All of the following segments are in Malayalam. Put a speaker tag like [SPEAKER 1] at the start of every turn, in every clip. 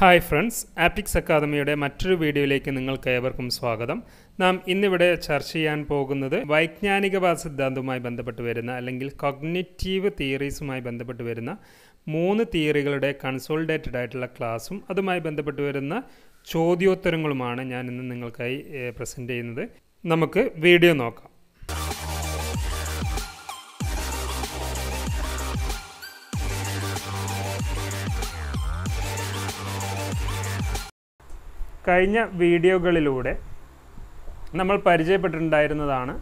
[SPEAKER 1] ഹായ് ഫ്രണ്ട്സ് ആപ്റ്റിക്സ് അക്കാദമിയുടെ മറ്റൊരു വീഡിയോയിലേക്ക് നിങ്ങൾക്ക് ഏവർക്കും സ്വാഗതം നാം ഇന്നിവിടെ ചർച്ച ചെയ്യാൻ പോകുന്നത് വൈജ്ഞാനികവാദ സിദ്ധാന്തവുമായി ബന്ധപ്പെട്ട് വരുന്ന അല്ലെങ്കിൽ കോഗ്നിറ്റീവ് തിയറീസുമായി ബന്ധപ്പെട്ട് വരുന്ന മൂന്ന് തിയറികളുടെ കൺസോൾഡേറ്റഡ് ആയിട്ടുള്ള ക്ലാസ്സും അതുമായി ബന്ധപ്പെട്ട് വരുന്ന ചോദ്യോത്തരങ്ങളുമാണ് ഞാൻ ഇന്ന് നിങ്ങൾക്കായി പ്രസൻറ്റ് ചെയ്യുന്നത് നമുക്ക് വീഡിയോ നോക്കാം കഴിഞ്ഞ വീഡിയോകളിലൂടെ നമ്മൾ പരിചയപ്പെട്ടിട്ടുണ്ടായിരുന്നതാണ്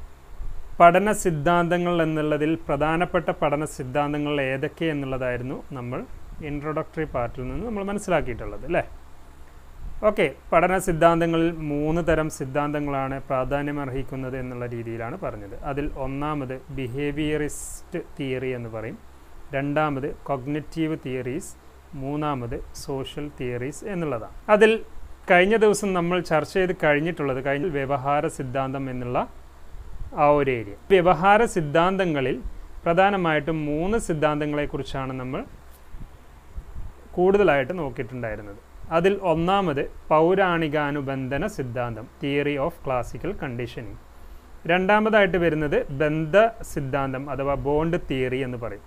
[SPEAKER 1] പഠന സിദ്ധാന്തങ്ങൾ എന്നുള്ളതിൽ പ്രധാനപ്പെട്ട പഠന സിദ്ധാന്തങ്ങൾ ഏതൊക്കെ എന്നുള്ളതായിരുന്നു നമ്മൾ ഇൻട്രൊഡക്ടറി പാർട്ടിൽ നിന്ന് നമ്മൾ മനസ്സിലാക്കിയിട്ടുള്ളത് അല്ലേ ഓക്കെ പഠന സിദ്ധാന്തങ്ങളിൽ മൂന്ന് തരം സിദ്ധാന്തങ്ങളാണ് പ്രാധാന്യം അർഹിക്കുന്നത് എന്നുള്ള രീതിയിലാണ് പറഞ്ഞത് അതിൽ ഒന്നാമത് ബിഹേവിയറിസ്റ്റ് തിയറി എന്ന് പറയും രണ്ടാമത് കൊഗ്നറ്റീവ് തിയറീസ് മൂന്നാമത് സോഷ്യൽ തിയറീസ് എന്നുള്ളതാണ് അതിൽ കഴിഞ്ഞ ദിവസം നമ്മൾ ചർച്ച ചെയ്ത് കഴിഞ്ഞിട്ടുള്ളത് കഴിഞ്ഞ വ്യവഹാര സിദ്ധാന്തം എന്നുള്ള ആ ഒരു ഏരിയ വ്യവഹാര സിദ്ധാന്തങ്ങളിൽ പ്രധാനമായിട്ടും മൂന്ന് സിദ്ധാന്തങ്ങളെക്കുറിച്ചാണ് നമ്മൾ കൂടുതലായിട്ട് നോക്കിയിട്ടുണ്ടായിരുന്നത് അതിൽ ഒന്നാമത് പൗരാണികാനുബന്ധന സിദ്ധാന്തം തിയറി ഓഫ് ക്ലാസിക്കൽ കണ്ടീഷനിങ് രണ്ടാമതായിട്ട് വരുന്നത് ബന്ധ സിദ്ധാന്തം അഥവാ ബോണ്ട് തിയറി എന്ന് പറയും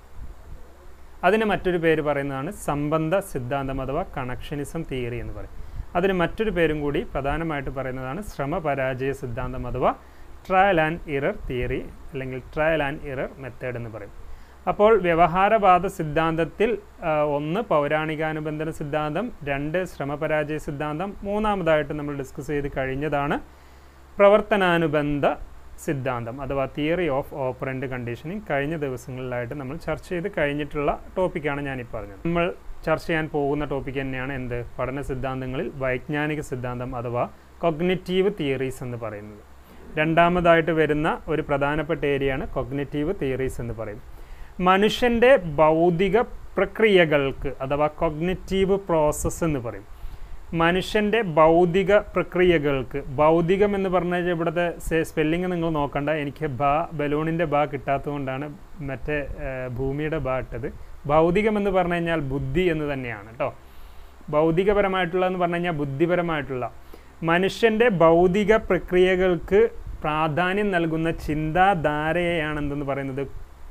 [SPEAKER 1] അതിന് മറ്റൊരു പേര് പറയുന്നതാണ് സംബന്ധ സിദ്ധാന്തം അഥവാ കണക്ഷനിസം തിയറി എന്ന് പറയും അതിന് മറ്റൊരു പേരും കൂടി പ്രധാനമായിട്ട് പറയുന്നതാണ് ശ്രമപരാജയ സിദ്ധാന്തം അഥവാ ട്രയൽ ആൻഡ് ഇറർ തിയറി അല്ലെങ്കിൽ ട്രയൽ ആൻഡ് ഇറർ മെത്തേഡ് എന്ന് പറയും അപ്പോൾ വ്യവഹാരവാദ സിദ്ധാന്തത്തിൽ ഒന്ന് പൗരാണികാനുബന്ധന സിദ്ധാന്തം രണ്ട് ശ്രമപരാജയ സിദ്ധാന്തം മൂന്നാമതായിട്ട് നമ്മൾ ഡിസ്കസ് ചെയ്ത് കഴിഞ്ഞതാണ് പ്രവർത്തനാനുബന്ധ സിദ്ധാന്തം അഥവാ തിയറി ഓഫ് ഓപ്പറൻ്റ് കണ്ടീഷനിങ് കഴിഞ്ഞ ദിവസങ്ങളിലായിട്ട് നമ്മൾ ചർച്ച ചെയ്ത് കഴിഞ്ഞിട്ടുള്ള ടോപ്പിക്കാണ് ഞാനീ പറഞ്ഞത് നമ്മൾ ചർച്ച ചെയ്യാൻ പോകുന്ന ടോപ്പിക് തന്നെയാണ് എന്ത് പഠന സിദ്ധാന്തങ്ങളിൽ വൈജ്ഞാനിക സിദ്ധാന്തം അഥവാ കൊഗ്നിറ്റീവ് തിയറീസ് എന്ന് പറയുന്നത് രണ്ടാമതായിട്ട് വരുന്ന ഒരു പ്രധാനപ്പെട്ട ഏരിയയാണ് കൊഗ്നിറ്റീവ് തിയറീസ് എന്ന് പറയും മനുഷ്യൻ്റെ ഭൗതിക പ്രക്രിയകൾക്ക് അഥവാ കൊഗ്നിറ്റീവ് പ്രോസസ്സ് എന്ന് പറയും മനുഷ്യൻ്റെ ഭൗതിക പ്രക്രിയകൾക്ക് ഭൗതികം എന്ന് പറഞ്ഞാൽ ഇവിടുത്തെ സ്പെല്ലിങ് നിങ്ങൾ നോക്കണ്ട എനിക്ക് ബാ ബലൂണിൻ്റെ ബാ കിട്ടാത്തതുകൊണ്ടാണ് മറ്റേ ഭൂമിയുടെ ബാ ഇട്ടത് ഭൗതികം എന്ന് പറഞ്ഞു കഴിഞ്ഞാൽ ബുദ്ധി എന്ന് തന്നെയാണ് കേട്ടോ ഭൗതികപരമായിട്ടുള്ള എന്ന് പറഞ്ഞു കഴിഞ്ഞാൽ ബുദ്ധിപരമായിട്ടുള്ള മനുഷ്യൻ്റെ ഭൗതിക പ്രക്രിയകൾക്ക് പ്രാധാന്യം നൽകുന്ന ചിന്താധാരയെയാണ് എന്തെന്ന് പറയുന്നത്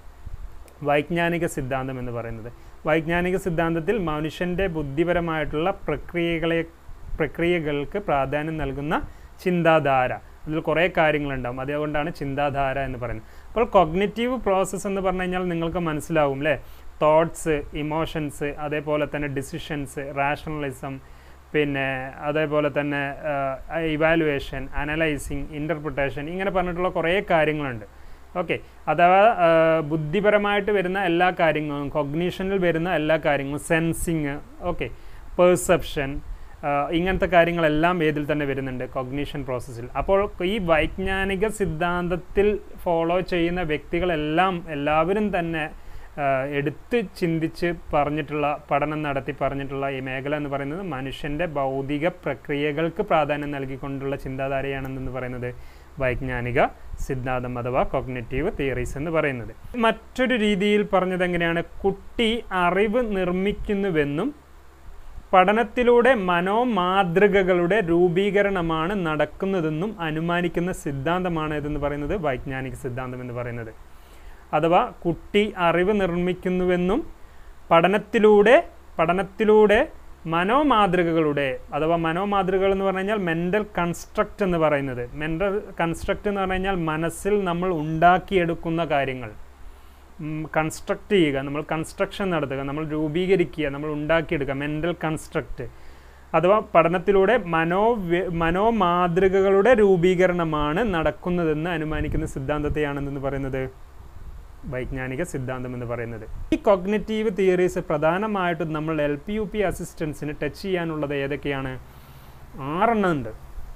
[SPEAKER 1] വൈജ്ഞാനിക സിദ്ധാന്തം എന്ന് പറയുന്നത് വൈജ്ഞാനിക സിദ്ധാന്തത്തിൽ മനുഷ്യൻ്റെ ബുദ്ധിപരമായിട്ടുള്ള പ്രക്രിയകളെ പ്രക്രിയകൾക്ക് പ്രാധാന്യം നൽകുന്ന ചിന്താധാര അതിൽ കുറേ കാര്യങ്ങളുണ്ടാവും അതുകൊണ്ടാണ് ചിന്താധാര എന്ന് പറയുന്നത് അപ്പോൾ കൊഗ്നിറ്റീവ് പ്രോസസ്സ് എന്ന് പറഞ്ഞു കഴിഞ്ഞാൽ നിങ്ങൾക്ക് മനസ്സിലാവും അല്ലേ തോട്ട്സ് ഇമോഷൻസ് അതേപോലെ തന്നെ ഡിസിഷൻസ് റാഷണലിസം പിന്നെ അതേപോലെ തന്നെ ഇവാലുവേഷൻ അനലൈസിങ് ഇൻ്റർപ്രിട്ടേഷൻ ഇങ്ങനെ പറഞ്ഞിട്ടുള്ള കുറേ കാര്യങ്ങളുണ്ട് ഓക്കെ അഥവാ ബുദ്ധിപരമായിട്ട് വരുന്ന എല്ലാ കാര്യങ്ങളും കൊഗ്നീഷനിൽ വരുന്ന എല്ലാ കാര്യങ്ങളും സെൻസിങ് ഓക്കെ പെർസെപ്ഷൻ ഇങ്ങനത്തെ കാര്യങ്ങളെല്ലാം ഏതിൽ തന്നെ വരുന്നുണ്ട് കൊഗ്നീഷൻ പ്രോസസ്സിൽ അപ്പോൾ ഈ വൈജ്ഞാനിക സിദ്ധാന്തത്തിൽ ഫോളോ ചെയ്യുന്ന വ്യക്തികളെല്ലാം എല്ലാവരും തന്നെ എടുത്ത് ചിന്തിച്ച് പറഞ്ഞിട്ടുള്ള പഠനം നടത്തി പറഞ്ഞിട്ടുള്ള ഈ മേഖല എന്ന് പറയുന്നത് മനുഷ്യൻ്റെ ഭൗതിക പ്രക്രിയകൾക്ക് പ്രാധാന്യം നൽകിക്കൊണ്ടുള്ള ചിന്താധാരയാണെന്ന് പറയുന്നത് വൈജ്ഞാനിക സിദ്ധാന്തം അഥവാ കോഗ്നറ്റീവ് തിയറീസ് എന്ന് പറയുന്നത് മറ്റൊരു രീതിയിൽ പറഞ്ഞത് എങ്ങനെയാണ് കുട്ടി അറിവ് നിർമ്മിക്കുന്നുവെന്നും പഠനത്തിലൂടെ മനോമാതൃകകളുടെ രൂപീകരണമാണ് നടക്കുന്നതെന്നും അനുമാനിക്കുന്ന സിദ്ധാന്തമാണ് ഇതെന്ന് പറയുന്നത് വൈജ്ഞാനിക സിദ്ധാന്തം എന്ന് പറയുന്നത് അഥവാ കുട്ടി അറിവ് നിർമ്മിക്കുന്നുവെന്നും പഠനത്തിലൂടെ പഠനത്തിലൂടെ മനോമാതൃകകളുടെ അഥവാ മനോമാതൃകകൾ എന്ന് പറഞ്ഞു കഴിഞ്ഞാൽ മെൻ്റൽ കൺസ്ട്രക്റ്റ് എന്ന് പറയുന്നത് മെൻ്റൽ കൺസ്ട്രക്റ്റ് എന്ന് പറഞ്ഞു കഴിഞ്ഞാൽ മനസ്സിൽ നമ്മൾ ഉണ്ടാക്കിയെടുക്കുന്ന കാര്യങ്ങൾ കൺസ്ട്രക്റ്റ് ചെയ്യുക നമ്മൾ കൺസ്ട്രക്ഷൻ നടത്തുക നമ്മൾ രൂപീകരിക്കുക നമ്മൾ ഉണ്ടാക്കിയെടുക്കുക മെൻ്റൽ കൺസ്ട്രക്റ്റ് അഥവാ പഠനത്തിലൂടെ മനോ മനോമാതൃകകളുടെ രൂപീകരണമാണ് നടക്കുന്നതെന്ന് അനുമാനിക്കുന്ന സിദ്ധാന്തത്തെയാണെന്ന് പറയുന്നത് വൈജ്ഞാനിക സിദ്ധാന്തം എന്ന് പറയുന്നത് ഈ കോഗ്നറ്റീവ് തിയറീസ് പ്രധാനമായിട്ടും നമ്മൾ എൽ പി യു പി അസിസ്റ്റൻസിന് ടച്ച് ചെയ്യാനുള്ളത് ഏതൊക്കെയാണ് ആറെണ്ണം ഉണ്ട്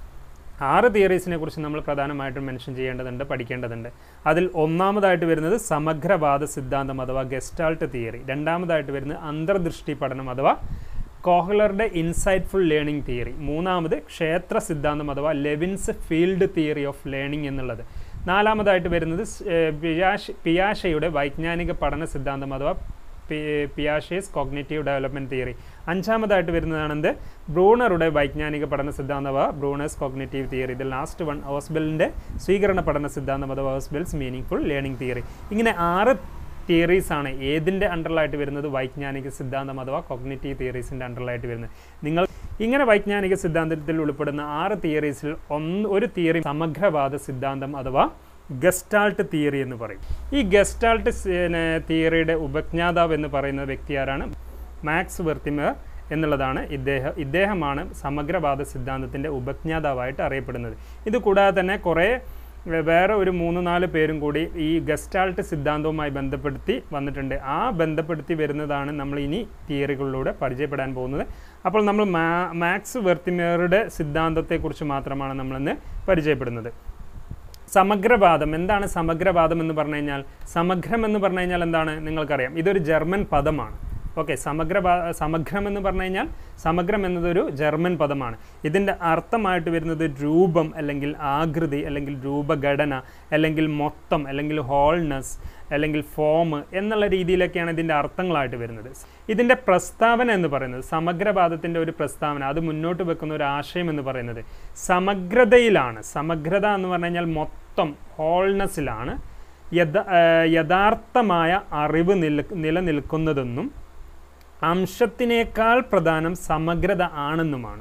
[SPEAKER 1] ആറ് തിയറീസിനെ കുറിച്ച് നമ്മൾ പ്രധാനമായിട്ടും മെൻഷൻ ചെയ്യേണ്ടതുണ്ട് പഠിക്കേണ്ടതുണ്ട് അതിൽ ഒന്നാമതായിട്ട് വരുന്നത് സമഗ്രവാദ സിദ്ധാന്തം അഥവാ ഗെസ്റ്റാൾട്ട് തിയറി രണ്ടാമതായിട്ട് വരുന്നത് അന്തർദൃഷ്ടി പഠനം അഥവാ കോഹ്ലറുടെ ഇൻസൈറ്റ്ഫുൾ ലേണിംഗ് തിയറി മൂന്നാമത് ക്ഷേത്ര സിദ്ധാന്തം അഥവാ Lewin's field theory of learning എന്നുള്ളത് നാലാമതായിട്ട് വരുന്നത് പിയാഷ് പിയാഷയുടെ വൈജ്ഞാനിക പഠന സിദ്ധാന്തം അഥവാ പിയാഷേസ് കോഗ്നേറ്റീവ് ഡെവലപ്മെൻറ്റ് തിയറി അഞ്ചാമതായിട്ട് വരുന്നതാണ് എന്ത് ബ്രൂണറുടെ വൈജ്ഞാനിക പഠന സിദ്ധാന്തം അഥവാ ബ്രൂണേഴ്സ് കോഗ്നേറ്റീവ് തിയറി ഇത് ലാസ്റ്റ് വൺ ഹോസ്ബിലിൻ്റെ സ്വീകരണ പഠന സിദ്ധാന്തം അഥവാ ഹോസ്ബിൽസ് മീനിങ് ലേണിംഗ് തിയറി ഇങ്ങനെ ആറ് തിയറീസ് ആണ് ഏതിൻ്റെ അണ്ടറിലായിട്ട് വരുന്നത് വൈജ്ഞാനിക സിദ്ധാന്തം അഥവാ കോഗ്നേറ്റീവ് തിയറീസിൻ്റെ അണ്ടറിലായിട്ട് വരുന്നത് നിങ്ങൾ ഇങ്ങനെ വൈജ്ഞാനിക സിദ്ധാന്തത്തിൽ ഉൾപ്പെടുന്ന ആറ് തിയറീസിൽ ഒന്ന് ഒരു തിയറി സമഗ്രവാദ സിദ്ധാന്തം അഥവാ ഗസ്റ്റാൾട്ട് തിയറി എന്ന് പറയും ഈ ഗസ്റ്റാൾട്ട് തിയറിയുടെ ഉപജ്ഞാതാവ് എന്ന് പറയുന്ന വ്യക്തി ആരാണ് മാക്സ് വെർത്തിമർ എന്നുള്ളതാണ് ഇദ്ദേഹം ഇദ്ദേഹമാണ് സമഗ്രവാദ സിദ്ധാന്തത്തിൻ്റെ ഉപജ്ഞാതാവായിട്ട് അറിയപ്പെടുന്നത് ഇത് കൂടാതെ തന്നെ കുറേ വേറെ ഒരു മൂന്ന് നാല് പേരും കൂടി ഈ ഗസ്റ്റാൾട്ട് സിദ്ധാന്തവുമായി ബന്ധപ്പെടുത്തി വന്നിട്ടുണ്ട് ആ ബന്ധപ്പെടുത്തി വരുന്നതാണ് നമ്മൾ ഇനി തിയറികളിലൂടെ പരിചയപ്പെടാൻ പോകുന്നത് അപ്പോൾ നമ്മൾ മാ മാക്സ് വെർത്തിമേറുടെ സിദ്ധാന്തത്തെക്കുറിച്ച് മാത്രമാണ് നമ്മളിന്ന് പരിചയപ്പെടുന്നത് സമഗ്രവാദം എന്താണ് സമഗ്രവാദം എന്ന് പറഞ്ഞു കഴിഞ്ഞാൽ സമഗ്രം എന്ന് പറഞ്ഞു കഴിഞ്ഞാൽ എന്താണ് നിങ്ങൾക്കറിയാം ഇതൊരു ജർമ്മൻ പദമാണ് ഓക്കെ സമഗ്ര സമഗ്രം എന്ന് പറഞ്ഞു കഴിഞ്ഞാൽ സമഗ്രം എന്നതൊരു ജർമ്മൻ പദമാണ് ഇതിൻ്റെ അർത്ഥമായിട്ട് വരുന്നത് രൂപം അല്ലെങ്കിൽ ആകൃതി അല്ലെങ്കിൽ രൂപഘടന അല്ലെങ്കിൽ മൊത്തം അല്ലെങ്കിൽ ഹോൾനെസ് അല്ലെങ്കിൽ ഫോം എന്നുള്ള രീതിയിലൊക്കെയാണ് ഇതിൻ്റെ അർത്ഥങ്ങളായിട്ട് വരുന്നത് ഇതിൻ്റെ പ്രസ്താവന എന്ന് പറയുന്നത് സമഗ്രവാദത്തിൻ്റെ ഒരു പ്രസ്താവന അത് മുന്നോട്ട് വെക്കുന്ന ഒരു ആശയം എന്ന് പറയുന്നത് സമഗ്രതയിലാണ് സമഗ്രത എന്ന് പറഞ്ഞു കഴിഞ്ഞാൽ മൊത്തം ഹോൾനെസ്സിലാണ് യഥ യഥാർത്ഥമായ അറിവ് നില നിലനിൽക്കുന്നതെന്നും അംശത്തിനേക്കാൾ പ്രധാനം സമഗ്രത ആണെന്നുമാണ്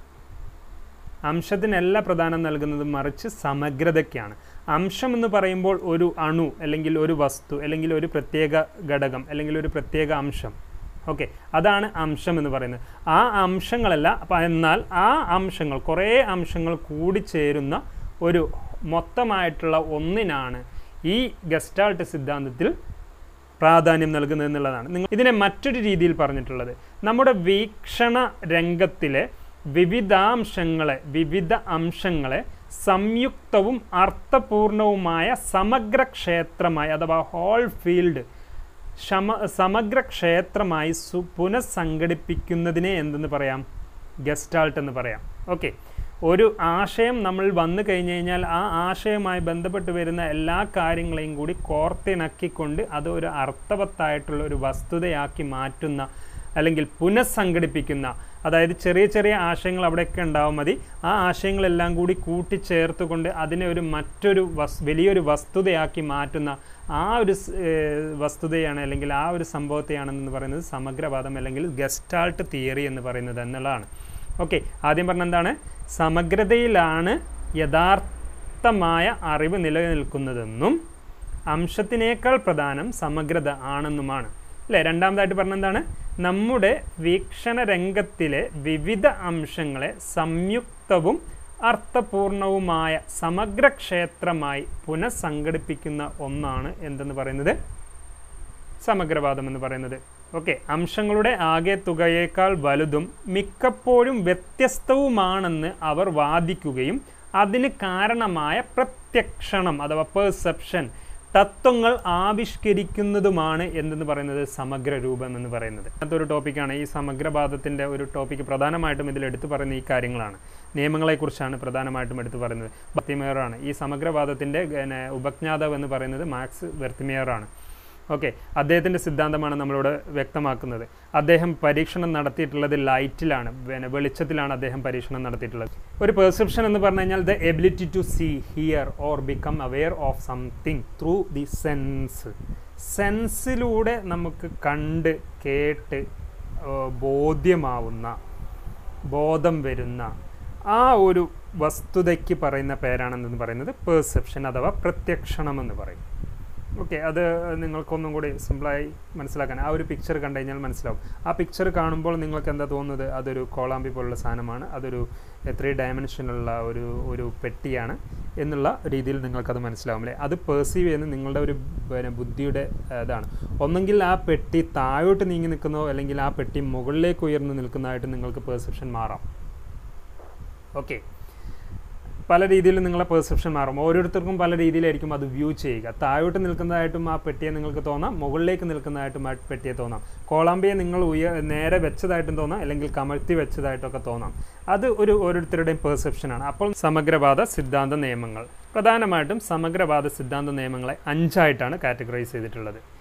[SPEAKER 1] അംശത്തിനല്ല പ്രധാനം നൽകുന്നത് മറിച്ച് സമഗ്രതയ്ക്കാണ് അംശം എന്ന് പറയുമ്പോൾ ഒരു അണു അല്ലെങ്കിൽ ഒരു വസ്തു അല്ലെങ്കിൽ ഒരു പ്രത്യേക ഘടകം അല്ലെങ്കിൽ ഒരു പ്രത്യേക അംശം ഓക്കെ അതാണ് അംശം എന്ന് പറയുന്നത് ആ അംശങ്ങളല്ല എന്നാൽ ആ അംശങ്ങൾ കുറേ അംശങ്ങൾ കൂടിച്ചേരുന്ന ഒരു മൊത്തമായിട്ടുള്ള ഒന്നിനാണ് ഈ ഗസ്റ്റാൾട്ട് സിദ്ധാന്തത്തിൽ പ്രാധാന്യം നൽകുന്നത് എന്നുള്ളതാണ് നിങ്ങൾ ഇതിനെ മറ്റൊരു രീതിയിൽ പറഞ്ഞിട്ടുള്ളത് നമ്മുടെ വീക്ഷണ രംഗത്തിലെ വിവിധാംശങ്ങളെ വിവിധ അംശങ്ങളെ സംയുക്തവും അർത്ഥപൂർണവുമായ സമഗ്ര ക്ഷേത്രമായി അഥവാ ഹോൾ ഫീൽഡ് ശമ സമഗ്ര ക്ഷേത്രമായി സു പുനഃസംഘടിപ്പിക്കുന്നതിനെ എന്തെന്ന് പറയാം ഗസ്റ്റാൾട്ട് എന്ന് പറയാം ഓക്കെ ഒരു ആശയം നമ്മൾ വന്നു കഴിഞ്ഞു കഴിഞ്ഞാൽ ആ ആശയവുമായി ബന്ധപ്പെട്ട് വരുന്ന എല്ലാ കാര്യങ്ങളെയും കൂടി കോർത്തിണക്കിക്കൊണ്ട് അത് ഒരു അർത്ഥവത്തായിട്ടുള്ള ഒരു വസ്തുതയാക്കി മാറ്റുന്ന അല്ലെങ്കിൽ പുനഃസംഘടിപ്പിക്കുന്ന അതായത് ചെറിയ ചെറിയ ആശയങ്ങൾ അവിടെയൊക്കെ ഉണ്ടാവും മതി ആ ആശയങ്ങളെല്ലാം കൂടി കൂട്ടിച്ചേർത്തുകൊണ്ട് അതിനെ ഒരു മറ്റൊരു വസ് വലിയൊരു വസ്തുതയാക്കി മാറ്റുന്ന ആ ഒരു വസ്തുതയാണ് അല്ലെങ്കിൽ ആ ഒരു സംഭവത്തെയാണെന്ന് പറയുന്നത് സമഗ്രവാദം അല്ലെങ്കിൽ ഗസ്റ്റാൾട്ട് തിയറി എന്ന് പറയുന്നത് എന്നുള്ളതാണ് ഓക്കെ ആദ്യം പറഞ്ഞ എന്താണ് സമഗ്രതയിലാണ് യഥാർത്ഥമായ അറിവ് നിലനിൽക്കുന്നതെന്നും അംശത്തിനേക്കാൾ പ്രധാനം സമഗ്രത ആണെന്നുമാണ് അല്ലേ രണ്ടാമതായിട്ട് പറഞ്ഞ എന്താണ് നമ്മുടെ വീക്ഷണ രംഗത്തിലെ വിവിധ അംശങ്ങളെ സംയുക്തവും അർത്ഥപൂർണവുമായ സമഗ്ര ക്ഷേത്രമായി പുനഃസംഘടിപ്പിക്കുന്ന ഒന്നാണ് എന്തെന്ന് പറയുന്നത് സമഗ്രവാദം എന്ന് പറയുന്നത് ഓക്കെ അംശങ്ങളുടെ ആകെ തുകയേക്കാൾ വലുതും മിക്കപ്പോഴും വ്യത്യസ്തവുമാണെന്ന് അവർ വാദിക്കുകയും അതിന് കാരണമായ പ്രത്യക്ഷണം അഥവാ പെർസെപ്ഷൻ തത്വങ്ങൾ ആവിഷ്കരിക്കുന്നതുമാണ് എന്തെന്ന് പറയുന്നത് സമഗ്ര രൂപം എന്ന് പറയുന്നത് അങ്ങനത്തെ ഒരു ടോപ്പിക്കാണ് ഈ സമഗ്രവാദത്തിൻ്റെ ഒരു ടോപ്പിക്ക് പ്രധാനമായിട്ടും ഇതിൽ എടുത്തു പറയുന്ന ഈ കാര്യങ്ങളാണ് നിയമങ്ങളെക്കുറിച്ചാണ് പ്രധാനമായിട്ടും എടുത്തു പറയുന്നത് വെർത്തിമേയറാണ് ഈ സമഗ്രവാദത്തിൻ്റെ ഉപജ്ഞാതാവ് എന്ന് പറയുന്നത് മാക്സ് വെർത്തിമേയറാണ് ഓക്കെ അദ്ദേഹത്തിൻ്റെ സിദ്ധാന്തമാണ് നമ്മളിവിടെ വ്യക്തമാക്കുന്നത് അദ്ദേഹം പരീക്ഷണം നടത്തിയിട്ടുള്ളത് ലൈറ്റിലാണ് പിന്നെ വെളിച്ചത്തിലാണ് അദ്ദേഹം പരീക്ഷണം നടത്തിയിട്ടുള്ളത് ഒരു പെർസെപ്ഷൻ എന്ന് പറഞ്ഞു കഴിഞ്ഞാൽ the ability to see hear or become aware of something through the sense സെൻസിലൂടെ നമുക്ക് കണ്ട് കേട്ട് ബോധ്യമാവുന്ന ബോധം വരുന്ന ആ ഒരു വസ്തുതയ്ക്ക് പറയുന്ന പേരാണെന്ന് പറയുന്നത് പെർസെപ്ഷൻ അഥവാ പ്രത്യക്ഷണം എന്ന് പറയും ഓക്കെ അത് നിങ്ങൾക്കൊന്നും കൂടി സിമ്പിളായി മനസ്സിലാക്കാൻ ആ ഒരു പിക്ചർ കണ്ടു കഴിഞ്ഞാൽ മനസ്സിലാവും ആ പിക്ചർ കാണുമ്പോൾ നിങ്ങൾക്ക് എന്താ തോന്നുന്നത് അതൊരു കോളാമ്പി പോലുള്ള സാധനമാണ് അതൊരു ത്രീ ഡയമെൻഷനുള്ള ഒരു ഒരു പെട്ടിയാണ് എന്നുള്ള രീതിയിൽ നിങ്ങൾക്കത് മനസ്സിലാവും അല്ലേ അത് പെർസീവ് ചെയ്യുന്ന നിങ്ങളുടെ ഒരു പിന്നെ ബുദ്ധിയുടെ ഇതാണ് ഒന്നെങ്കിൽ ആ പെട്ടി താഴോട്ട് നീങ്ങി നിൽക്കുന്നോ അല്ലെങ്കിൽ ആ പെട്ടി മുകളിലേക്ക് ഉയർന്നു നിൽക്കുന്നതായിട്ട് നിങ്ങൾക്ക് പെർസെപ്ഷൻ മാറാം ഓക്കെ പല രീതിയിൽ നിങ്ങളെ പെർസെപ്ഷൻ മാറും ഓരോരുത്തർക്കും പല രീതിയിലായിരിക്കും അത് വ്യൂ ചെയ്യുക താഴോട്ട് നിൽക്കുന്നതായിട്ടും ആ പെട്ടിയെ നിങ്ങൾക്ക് തോന്നാം മുകളിലേക്ക് നിൽക്കുന്നതായിട്ടും ആ പെട്ടിയെ തോന്നാം കോളാമ്പിയെ നിങ്ങൾ ഉയ നേരെ വെച്ചതായിട്ടും തോന്നാം അല്ലെങ്കിൽ കമഴ്ത്തി വെച്ചതായിട്ടൊക്കെ തോന്നാം അത് ഒരു ഓരോരുത്തരുടെയും പെർസെപ്ഷനാണ് അപ്പോൾ സമഗ്രവാദ സിദ്ധാന്ത നിയമങ്ങൾ പ്രധാനമായിട്ടും സമഗ്രവാദ സിദ്ധാന്ത നിയമങ്ങളെ അഞ്ചായിട്ടാണ് കാറ്റഗറൈസ് ചെയ്തിട്ടുള്ളത്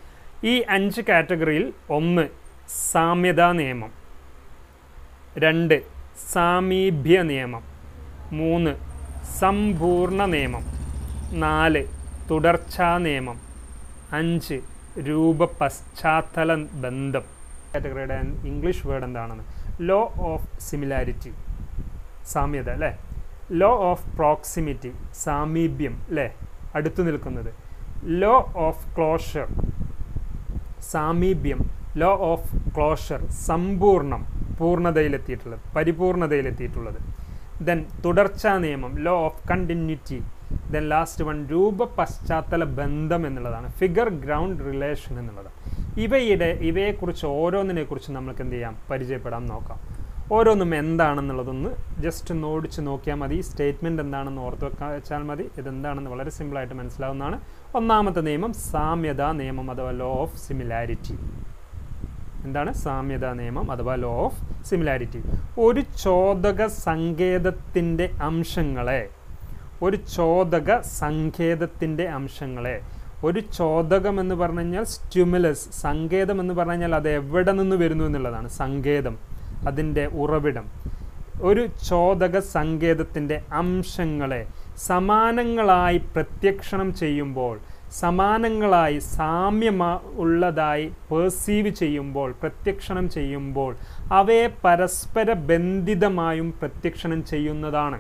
[SPEAKER 1] ഈ അഞ്ച് കാറ്റഗറിയിൽ ഒന്ന് സാമ്യതാ നിയമം രണ്ട് സാമീപ്യ നിയമം മൂന്ന് സമ്പൂർണ്ണ നിയമം നാല് തുടർച്ചാ നിയമം അഞ്ച് രൂപ പശ്ചാത്തല ബന്ധം കാറ്റഗറിയുടെ ഇംഗ്ലീഷ് വേർഡ് എന്താണെന്ന് ലോ ഓഫ് സിമിലാരിറ്റി സാമ്യത അല്ലേ ലോ ഓഫ് പ്രോക്സിമിറ്റി സാമീപ്യം അല്ലേ അടുത്തു നിൽക്കുന്നത് ലോ ഓഫ് ക്ലോഷർ സാമീപ്യം ലോ ഓഫ് ക്ലോഷർ സമ്പൂർണം പൂർണ്ണതയിലെത്തിയിട്ടുള്ളത് പരിപൂർണതയിലെത്തിയിട്ടുള്ളത് ദെൻ തുടർച്ചാ നിയമം law of continuity then last one രൂപ പശ്ചാത്തല ബന്ധം എന്നുള്ളതാണ് ഫിഗർ ഗ്രൗണ്ട് റിലേഷൻ എന്നുള്ളതാണ് ഇവയുടെ ഇവയെക്കുറിച്ച് ഓരോന്നിനെക്കുറിച്ച് നമുക്ക് എന്ത് ചെയ്യാം പരിചയപ്പെടാൻ നോക്കാം ഓരോന്നും എന്താണെന്നുള്ളതൊന്ന് ജസ്റ്റ് ഒന്ന് ഓടിച്ച് നോക്കിയാൽ മതി സ്റ്റേറ്റ്മെൻറ്റ് എന്താണെന്ന് ഓർത്ത് വെക്കാൻ വെച്ചാൽ മതി ഇതെന്താണെന്ന് വളരെ സിമ്പിളായിട്ട് മനസ്സിലാവുന്നതാണ് ഒന്നാമത്തെ നിയമം സാമ്യതാ നിയമം അഥവാ ലോ ഓഫ് സിമിലാരിറ്റി എന്താണ് സാമ്യതാ നിയമം അഥവാ ലോ ഓഫ് സിമിലാരിറ്റി ഒരു ചോദക സങ്കേതത്തിൻ്റെ അംശങ്ങളെ ഒരു ചോദക സങ്കേതത്തിൻ്റെ അംശങ്ങളെ ഒരു ചോദകം എന്ന് പറഞ്ഞു കഴിഞ്ഞാൽ സ്റ്റിമുലസ് സങ്കേതം എന്ന് പറഞ്ഞു കഴിഞ്ഞാൽ അത് എവിടെ നിന്ന് വരുന്നു എന്നുള്ളതാണ് സങ്കേതം അതിൻ്റെ ഉറവിടം ഒരു ചോദക സങ്കേതത്തിൻ്റെ അംശങ്ങളെ സമാനങ്ങളായി പ്രത്യക്ഷണം ചെയ്യുമ്പോൾ സമാനങ്ങളായി സാമ്യമാ ഉള്ളതായി പേഴ്സീവ് ചെയ്യുമ്പോൾ പ്രത്യക്ഷണം ചെയ്യുമ്പോൾ അവയെ പരസ്പര ബന്ധിതമായും പ്രത്യക്ഷണം ചെയ്യുന്നതാണ്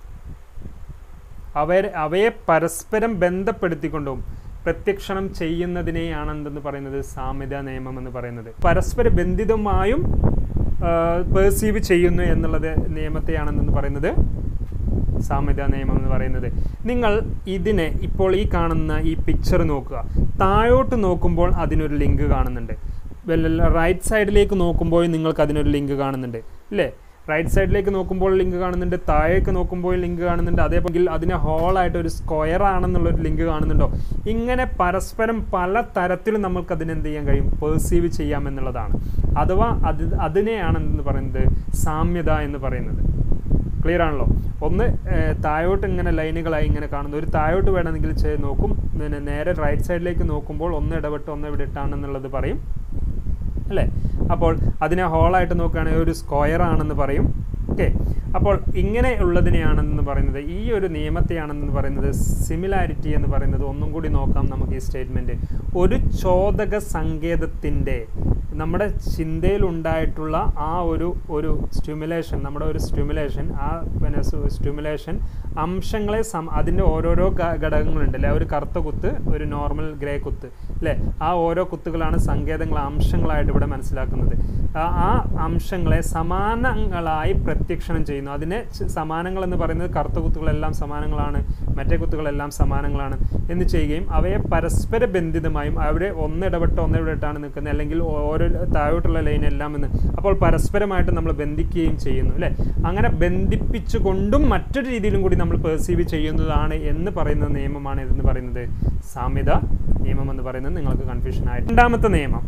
[SPEAKER 1] അവരെ അവയെ പരസ്പരം ബന്ധപ്പെടുത്തിക്കൊണ്ടും പ്രത്യക്ഷണം ചെയ്യുന്നതിനെയാണ് എന്തെന്ന് പറയുന്നത് സാമ്യത നിയമം എന്ന് പറയുന്നത് പരസ്പര ബന്ധിതമായും പേഴ്സീവ് ചെയ്യുന്നു എന്നുള്ളത് നിയമത്തെയാണെന്ന് പറയുന്നത് സാമ്യത നിയമം എന്ന് പറയുന്നത് നിങ്ങൾ ഇതിനെ ഇപ്പോൾ ഈ കാണുന്ന ഈ പിക്ചർ നോക്കുക താഴോട്ട് നോക്കുമ്പോൾ അതിനൊരു ലിങ്ക് കാണുന്നുണ്ട് റൈറ്റ് സൈഡിലേക്ക് നോക്കുമ്പോൾ നിങ്ങൾക്ക് അതിനൊരു ലിങ്ക് കാണുന്നുണ്ട് അല്ലേ റൈറ്റ് സൈഡിലേക്ക് നോക്കുമ്പോൾ ലിങ്ക് കാണുന്നുണ്ട് താഴേക്ക് നോക്കുമ്പോൾ ലിങ്ക് കാണുന്നുണ്ട് അതേപോലെ അതിനെ ഹോളായിട്ട് ഒരു സ്ക്വയർ ആണെന്നുള്ളൊരു ലിങ്ക് കാണുന്നുണ്ടോ ഇങ്ങനെ പരസ്പരം പല തരത്തിലും നമുക്ക് അതിനെ എന്ത് ചെയ്യാൻ കഴിയും പേഴ്സീവ് ചെയ്യാം എന്നുള്ളതാണ് അഥവാ അത് അതിനെയാണ് എന്തെന്ന് പറയുന്നത് സാമ്യത എന്ന് പറയുന്നത് ക്ലിയർ ആണല്ലോ ഒന്ന് താഴോട്ട് ഇങ്ങനെ ലൈനുകളായി ഇങ്ങനെ കാണുന്നു ഒരു താഴോട്ട് വേണമെങ്കിൽ ചെയ്ത് നോക്കും പിന്നെ നേരെ റൈറ്റ് സൈഡിലേക്ക് നോക്കുമ്പോൾ ഒന്ന് ഇടപെട്ട് ഒന്ന് ഇവിടെ ഇട്ടാണെന്നുള്ളത് പറയും അല്ലേ അപ്പോൾ അതിനെ ഹോളായിട്ട് നോക്കുകയാണെങ്കിൽ ഒരു സ്ക്വയർ ആണെന്ന് പറയും ഓക്കെ അപ്പോൾ ഇങ്ങനെ ഉള്ളതിനെയാണെന്ന് പറയുന്നത് ഈ ഒരു നിയമത്തെയാണെന്ന് പറയുന്നത് സിമിലാരിറ്റി എന്ന് പറയുന്നത് ഒന്നും കൂടി നോക്കാം നമുക്ക് ഈ സ്റ്റേറ്റ്മെൻറ്റ് ഒരു ചോദക സങ്കേതത്തിൻ്റെ നമ്മുടെ ചിന്തയിലുണ്ടായിട്ടുള്ള ആ ഒരു ഒരു സ്റ്റിമുലേഷൻ നമ്മുടെ ഒരു സ്റ്റിമുലേഷൻ ആ പിന്നെ സ്റ്റിമുലേഷൻ അംശങ്ങളെ സം അതിൻ്റെ ഓരോരോ ഘടകങ്ങളുണ്ട് അല്ലേ ഒരു കറുത്ത കുത്ത് ഒരു നോർമൽ ഗ്രേ കുത്ത് അല്ലേ ആ ഓരോ കുത്തുകളാണ് സങ്കേതങ്ങൾ അംശങ്ങളായിട്ട് ഇവിടെ മനസ്സിലാക്കുന്നത് ആ അംശങ്ങളെ സമാനങ്ങളായി പ്രത്യക്ഷണം ചെയ്യുന്നു അതിനെ സമാനങ്ങൾ എന്ന് പറയുന്നത് കറുത്ത കുത്തുകളെല്ലാം സമാനങ്ങളാണ് മറ്റേ കുത്തുകളെല്ലാം സമാനങ്ങളാണ് എന്ന് ചെയ്യുകയും അവയെ പരസ്പര ബന്ധിതമായും അവിടെ ഒന്നിടപെട്ട് ഒന്നിടപെട്ടാണ് നിൽക്കുന്നത് അല്ലെങ്കിൽ ഓരോ താഴോട്ടുള്ള ലൈൻ എല്ലാം എന്ന് അപ്പോൾ പരസ്പരമായിട്ട് നമ്മൾ ബന്ധിക്കുകയും ചെയ്യുന്നു അല്ലേ അങ്ങനെ ബന്ധിപ്പിച്ചുകൊണ്ടും മറ്റൊരു രീതിയിലും കൂടി നമ്മൾ പെർസീവ് ചെയ്യുന്നതാണ് എന്ന് പറയുന്ന നിയമമാണ് ഇതെന്ന് പറയുന്നത് സാമ്യത നിയമം എന്ന് പറയുന്നത് നിങ്ങൾക്ക് കൺഫ്യൂഷൻ ആയിട്ട് രണ്ടാമത്തെ നിയമം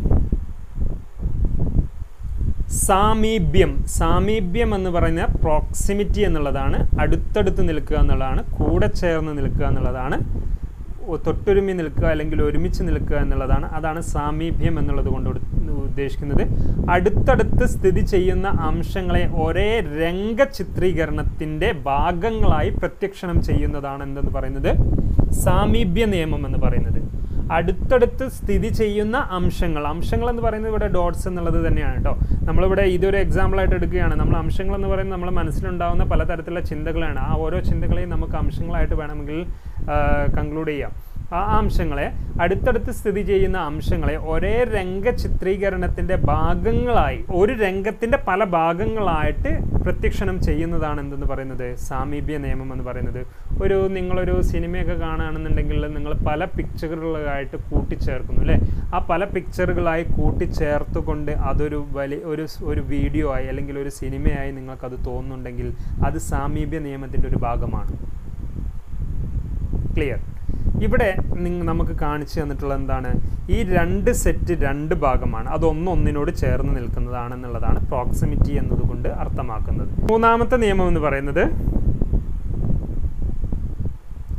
[SPEAKER 1] സാമീപ്യം സാമീപ്യം എന്ന് പറയുന്ന പ്രോക്സിമിറ്റി എന്നുള്ളതാണ് അടുത്തടുത്ത് നിൽക്കുക എന്നുള്ളതാണ് കൂടെ ചേർന്ന് നിൽക്കുക എന്നുള്ളതാണ് തൊട്ടൊരുമി നിൽക്കുക അല്ലെങ്കിൽ ഒരുമിച്ച് നിൽക്കുക എന്നുള്ളതാണ് അതാണ് സാമീപ്യം എന്നുള്ളത് കൊണ്ട് ഉദ്ദേശിക്കുന്നത് അടുത്തടുത്ത് സ്ഥിതി ചെയ്യുന്ന അംശങ്ങളെ ഒരേ രംഗചിത്രീകരണത്തിൻ്റെ ഭാഗങ്ങളായി പ്രത്യക്ഷണം ചെയ്യുന്നതാണ് എന്തെന്ന് പറയുന്നത് സാമീപ്യ നിയമം എന്ന് പറയുന്നത് അടുത്തടുത്ത് സ്ഥിതി ചെയ്യുന്ന അംശങ്ങൾ അംശങ്ങൾ എന്ന് പറയുന്നത് ഇവിടെ ഡോട്ട്സ് എന്നുള്ളത് തന്നെയാണ് കേട്ടോ നമ്മളിവിടെ ഇതൊരു എക്സാമ്പിളായിട്ട് എടുക്കുകയാണ് നമ്മൾ അംശങ്ങൾ എന്ന് പറയുന്നത് നമ്മുടെ മനസ്സിലുണ്ടാകുന്ന പലതരത്തിലുള്ള ചിന്തകളാണ് ആ ഓരോ ചിന്തകളെയും നമുക്ക് അംശങ്ങളായിട്ട് വേണമെങ്കിൽ കൺക്ലൂഡ് ചെയ്യാം ആ അംശങ്ങളെ അടുത്തടുത്ത് സ്ഥിതി ചെയ്യുന്ന അംശങ്ങളെ ഒരേ രംഗ ചിത്രീകരണത്തിൻ്റെ ഭാഗങ്ങളായി ഒരു രംഗത്തിൻ്റെ പല ഭാഗങ്ങളായിട്ട് പ്രത്യക്ഷണം ചെയ്യുന്നതാണ് എന്തെന്ന് പറയുന്നത് സാമീപ്യ നിയമം എന്ന് പറയുന്നത് ഒരു നിങ്ങളൊരു സിനിമയൊക്കെ കാണുകയാണെന്നുണ്ടെങ്കിൽ നിങ്ങൾ പല പിക്ചറുകളായിട്ട് കൂട്ടിച്ചേർക്കുന്നു അല്ലേ ആ പല പിക്ചറുകളായി കൂട്ടിച്ചേർത്തുകൊണ്ട് അതൊരു വലിയ ഒരു ഒരു വീഡിയോ ആയി അല്ലെങ്കിൽ ഒരു സിനിമയായി നിങ്ങൾക്കത് തോന്നുന്നുണ്ടെങ്കിൽ അത് സാമീപ്യ നിയമത്തിൻ്റെ ഒരു ഭാഗമാണ് ക്ലിയർ ഇവിടെ നിങ്ങൾ നമുക്ക് കാണിച്ചു തന്നിട്ടുള്ള എന്താണ് ഈ രണ്ട് സെറ്റ് രണ്ട് ഭാഗമാണ് അതൊന്നൊന്നിനോട് ചേർന്ന് നിൽക്കുന്നതാണെന്നുള്ളതാണ് പ്രോക്സിമിറ്റി എന്നതുകൊണ്ട് അർത്ഥമാക്കുന്നത് മൂന്നാമത്തെ നിയമം എന്ന് പറയുന്നത്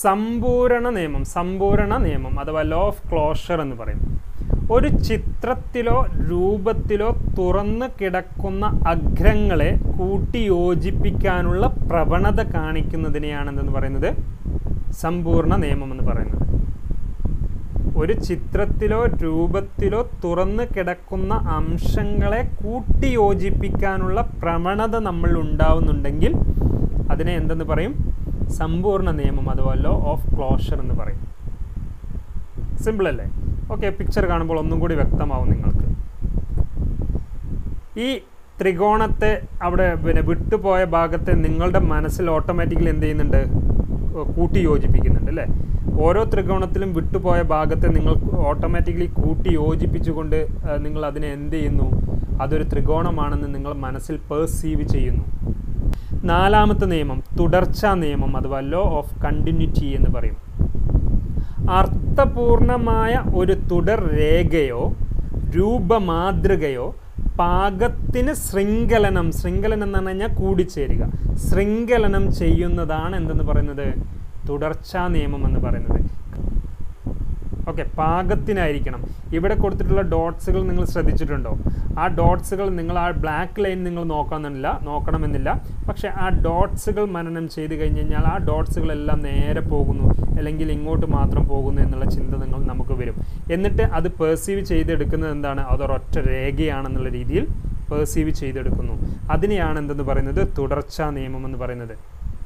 [SPEAKER 1] സമ്പൂരണ നിയമം സമ്പൂരണ നിയമം അഥവാ ലോ ഓഫ് ക്ലോഷർ എന്ന് പറയും ഒരു ചിത്രത്തിലോ രൂപത്തിലോ തുറന്നു കിടക്കുന്ന അഗ്രങ്ങളെ കൂട്ടി യോജിപ്പിക്കാനുള്ള പ്രവണത കാണിക്കുന്നതിനെയാണ് എന്തെന്ന് പറയുന്നത് സമ്പൂർണ്ണ നിയമം എന്ന് പറയുന്നത് ഒരു ചിത്രത്തിലോ രൂപത്തിലോ തുറന്നു കിടക്കുന്ന അംശങ്ങളെ കൂട്ടി യോജിപ്പിക്കാനുള്ള പ്രവണത നമ്മൾ ഉണ്ടാവുന്നുണ്ടെങ്കിൽ അതിനെ എന്തെന്ന് പറയും സമ്പൂർണ്ണ നിയമം അഥവാ ലോ ഓഫ് ക്ലോഷർ എന്ന് പറയും സിമ്പിൾ അല്ലേ ഓക്കെ പിക്ചർ കാണുമ്പോൾ ഒന്നും കൂടി വ്യക്തമാവും നിങ്ങൾക്ക് ഈ ത്രികോണത്തെ അവിടെ പിന്നെ വിട്ടുപോയ ഭാഗത്തെ നിങ്ങളുടെ മനസ്സിൽ ഓട്ടോമാറ്റിക്കലി എന്ത് ചെയ്യുന്നുണ്ട് കൂട്ടി യോജിപ്പിക്കുന്നുണ്ട് അല്ലേ ഓരോ ത്രികോണത്തിലും വിട്ടുപോയ ഭാഗത്തെ നിങ്ങൾ ഓട്ടോമാറ്റിക്കലി കൂട്ടി യോജിപ്പിച്ചുകൊണ്ട് നിങ്ങൾ അതിനെ എന്ത് ചെയ്യുന്നു അതൊരു ത്രികോണമാണെന്ന് നിങ്ങൾ മനസ്സിൽ പെർസീവ് ചെയ്യുന്നു നാലാമത്തെ നിയമം തുടർച്ചാ നിയമം അഥവാ ലോ ഓഫ് കണ്ടിന്യൂറ്റി എന്ന് പറയും അർത്ഥപൂർണമായ ഒരു തുടർ രേഖയോ രൂപമാതൃകയോ പാകത്തിന് ശൃംഖലനം ശൃംഖലനം എന്ന് പറഞ്ഞു കഴിഞ്ഞാൽ കൂടിച്ചേരുക ശൃംഖലനം ചെയ്യുന്നതാണ് എന്തെന്ന് പറയുന്നത് തുടർച്ചാ നിയമം എന്ന് പറയുന്നത് ഓക്കെ പാകത്തിനായിരിക്കണം ഇവിടെ കൊടുത്തിട്ടുള്ള ഡോട്ട്സുകൾ നിങ്ങൾ ശ്രദ്ധിച്ചിട്ടുണ്ടോ ആ ഡോട്ട്സുകൾ നിങ്ങൾ ആ ബ്ലാക്ക് ലൈൻ നിങ്ങൾ നോക്കണമെന്നില്ല നോക്കണമെന്നില്ല പക്ഷെ ആ ഡോട്ട്സുകൾ മനനം ചെയ്ത് കഴിഞ്ഞ് കഴിഞ്ഞാൽ ആ ഡോട്ട്സുകളെല്ലാം നേരെ പോകുന്നു അല്ലെങ്കിൽ ഇങ്ങോട്ട് മാത്രം പോകുന്നു എന്നുള്ള ചിന്ത നിങ്ങൾ നമുക്ക് വരും എന്നിട്ട് അത് പെർസീവ് ചെയ്തെടുക്കുന്നത് എന്താണ് അതൊരൊറ്റ രേഖയാണെന്നുള്ള രീതിയിൽ പെർസീവ് ചെയ്തെടുക്കുന്നു അതിനെയാണ് എന്തെന്ന് പറയുന്നത് തുടർച്ചാ നിയമം എന്ന് പറയുന്നത്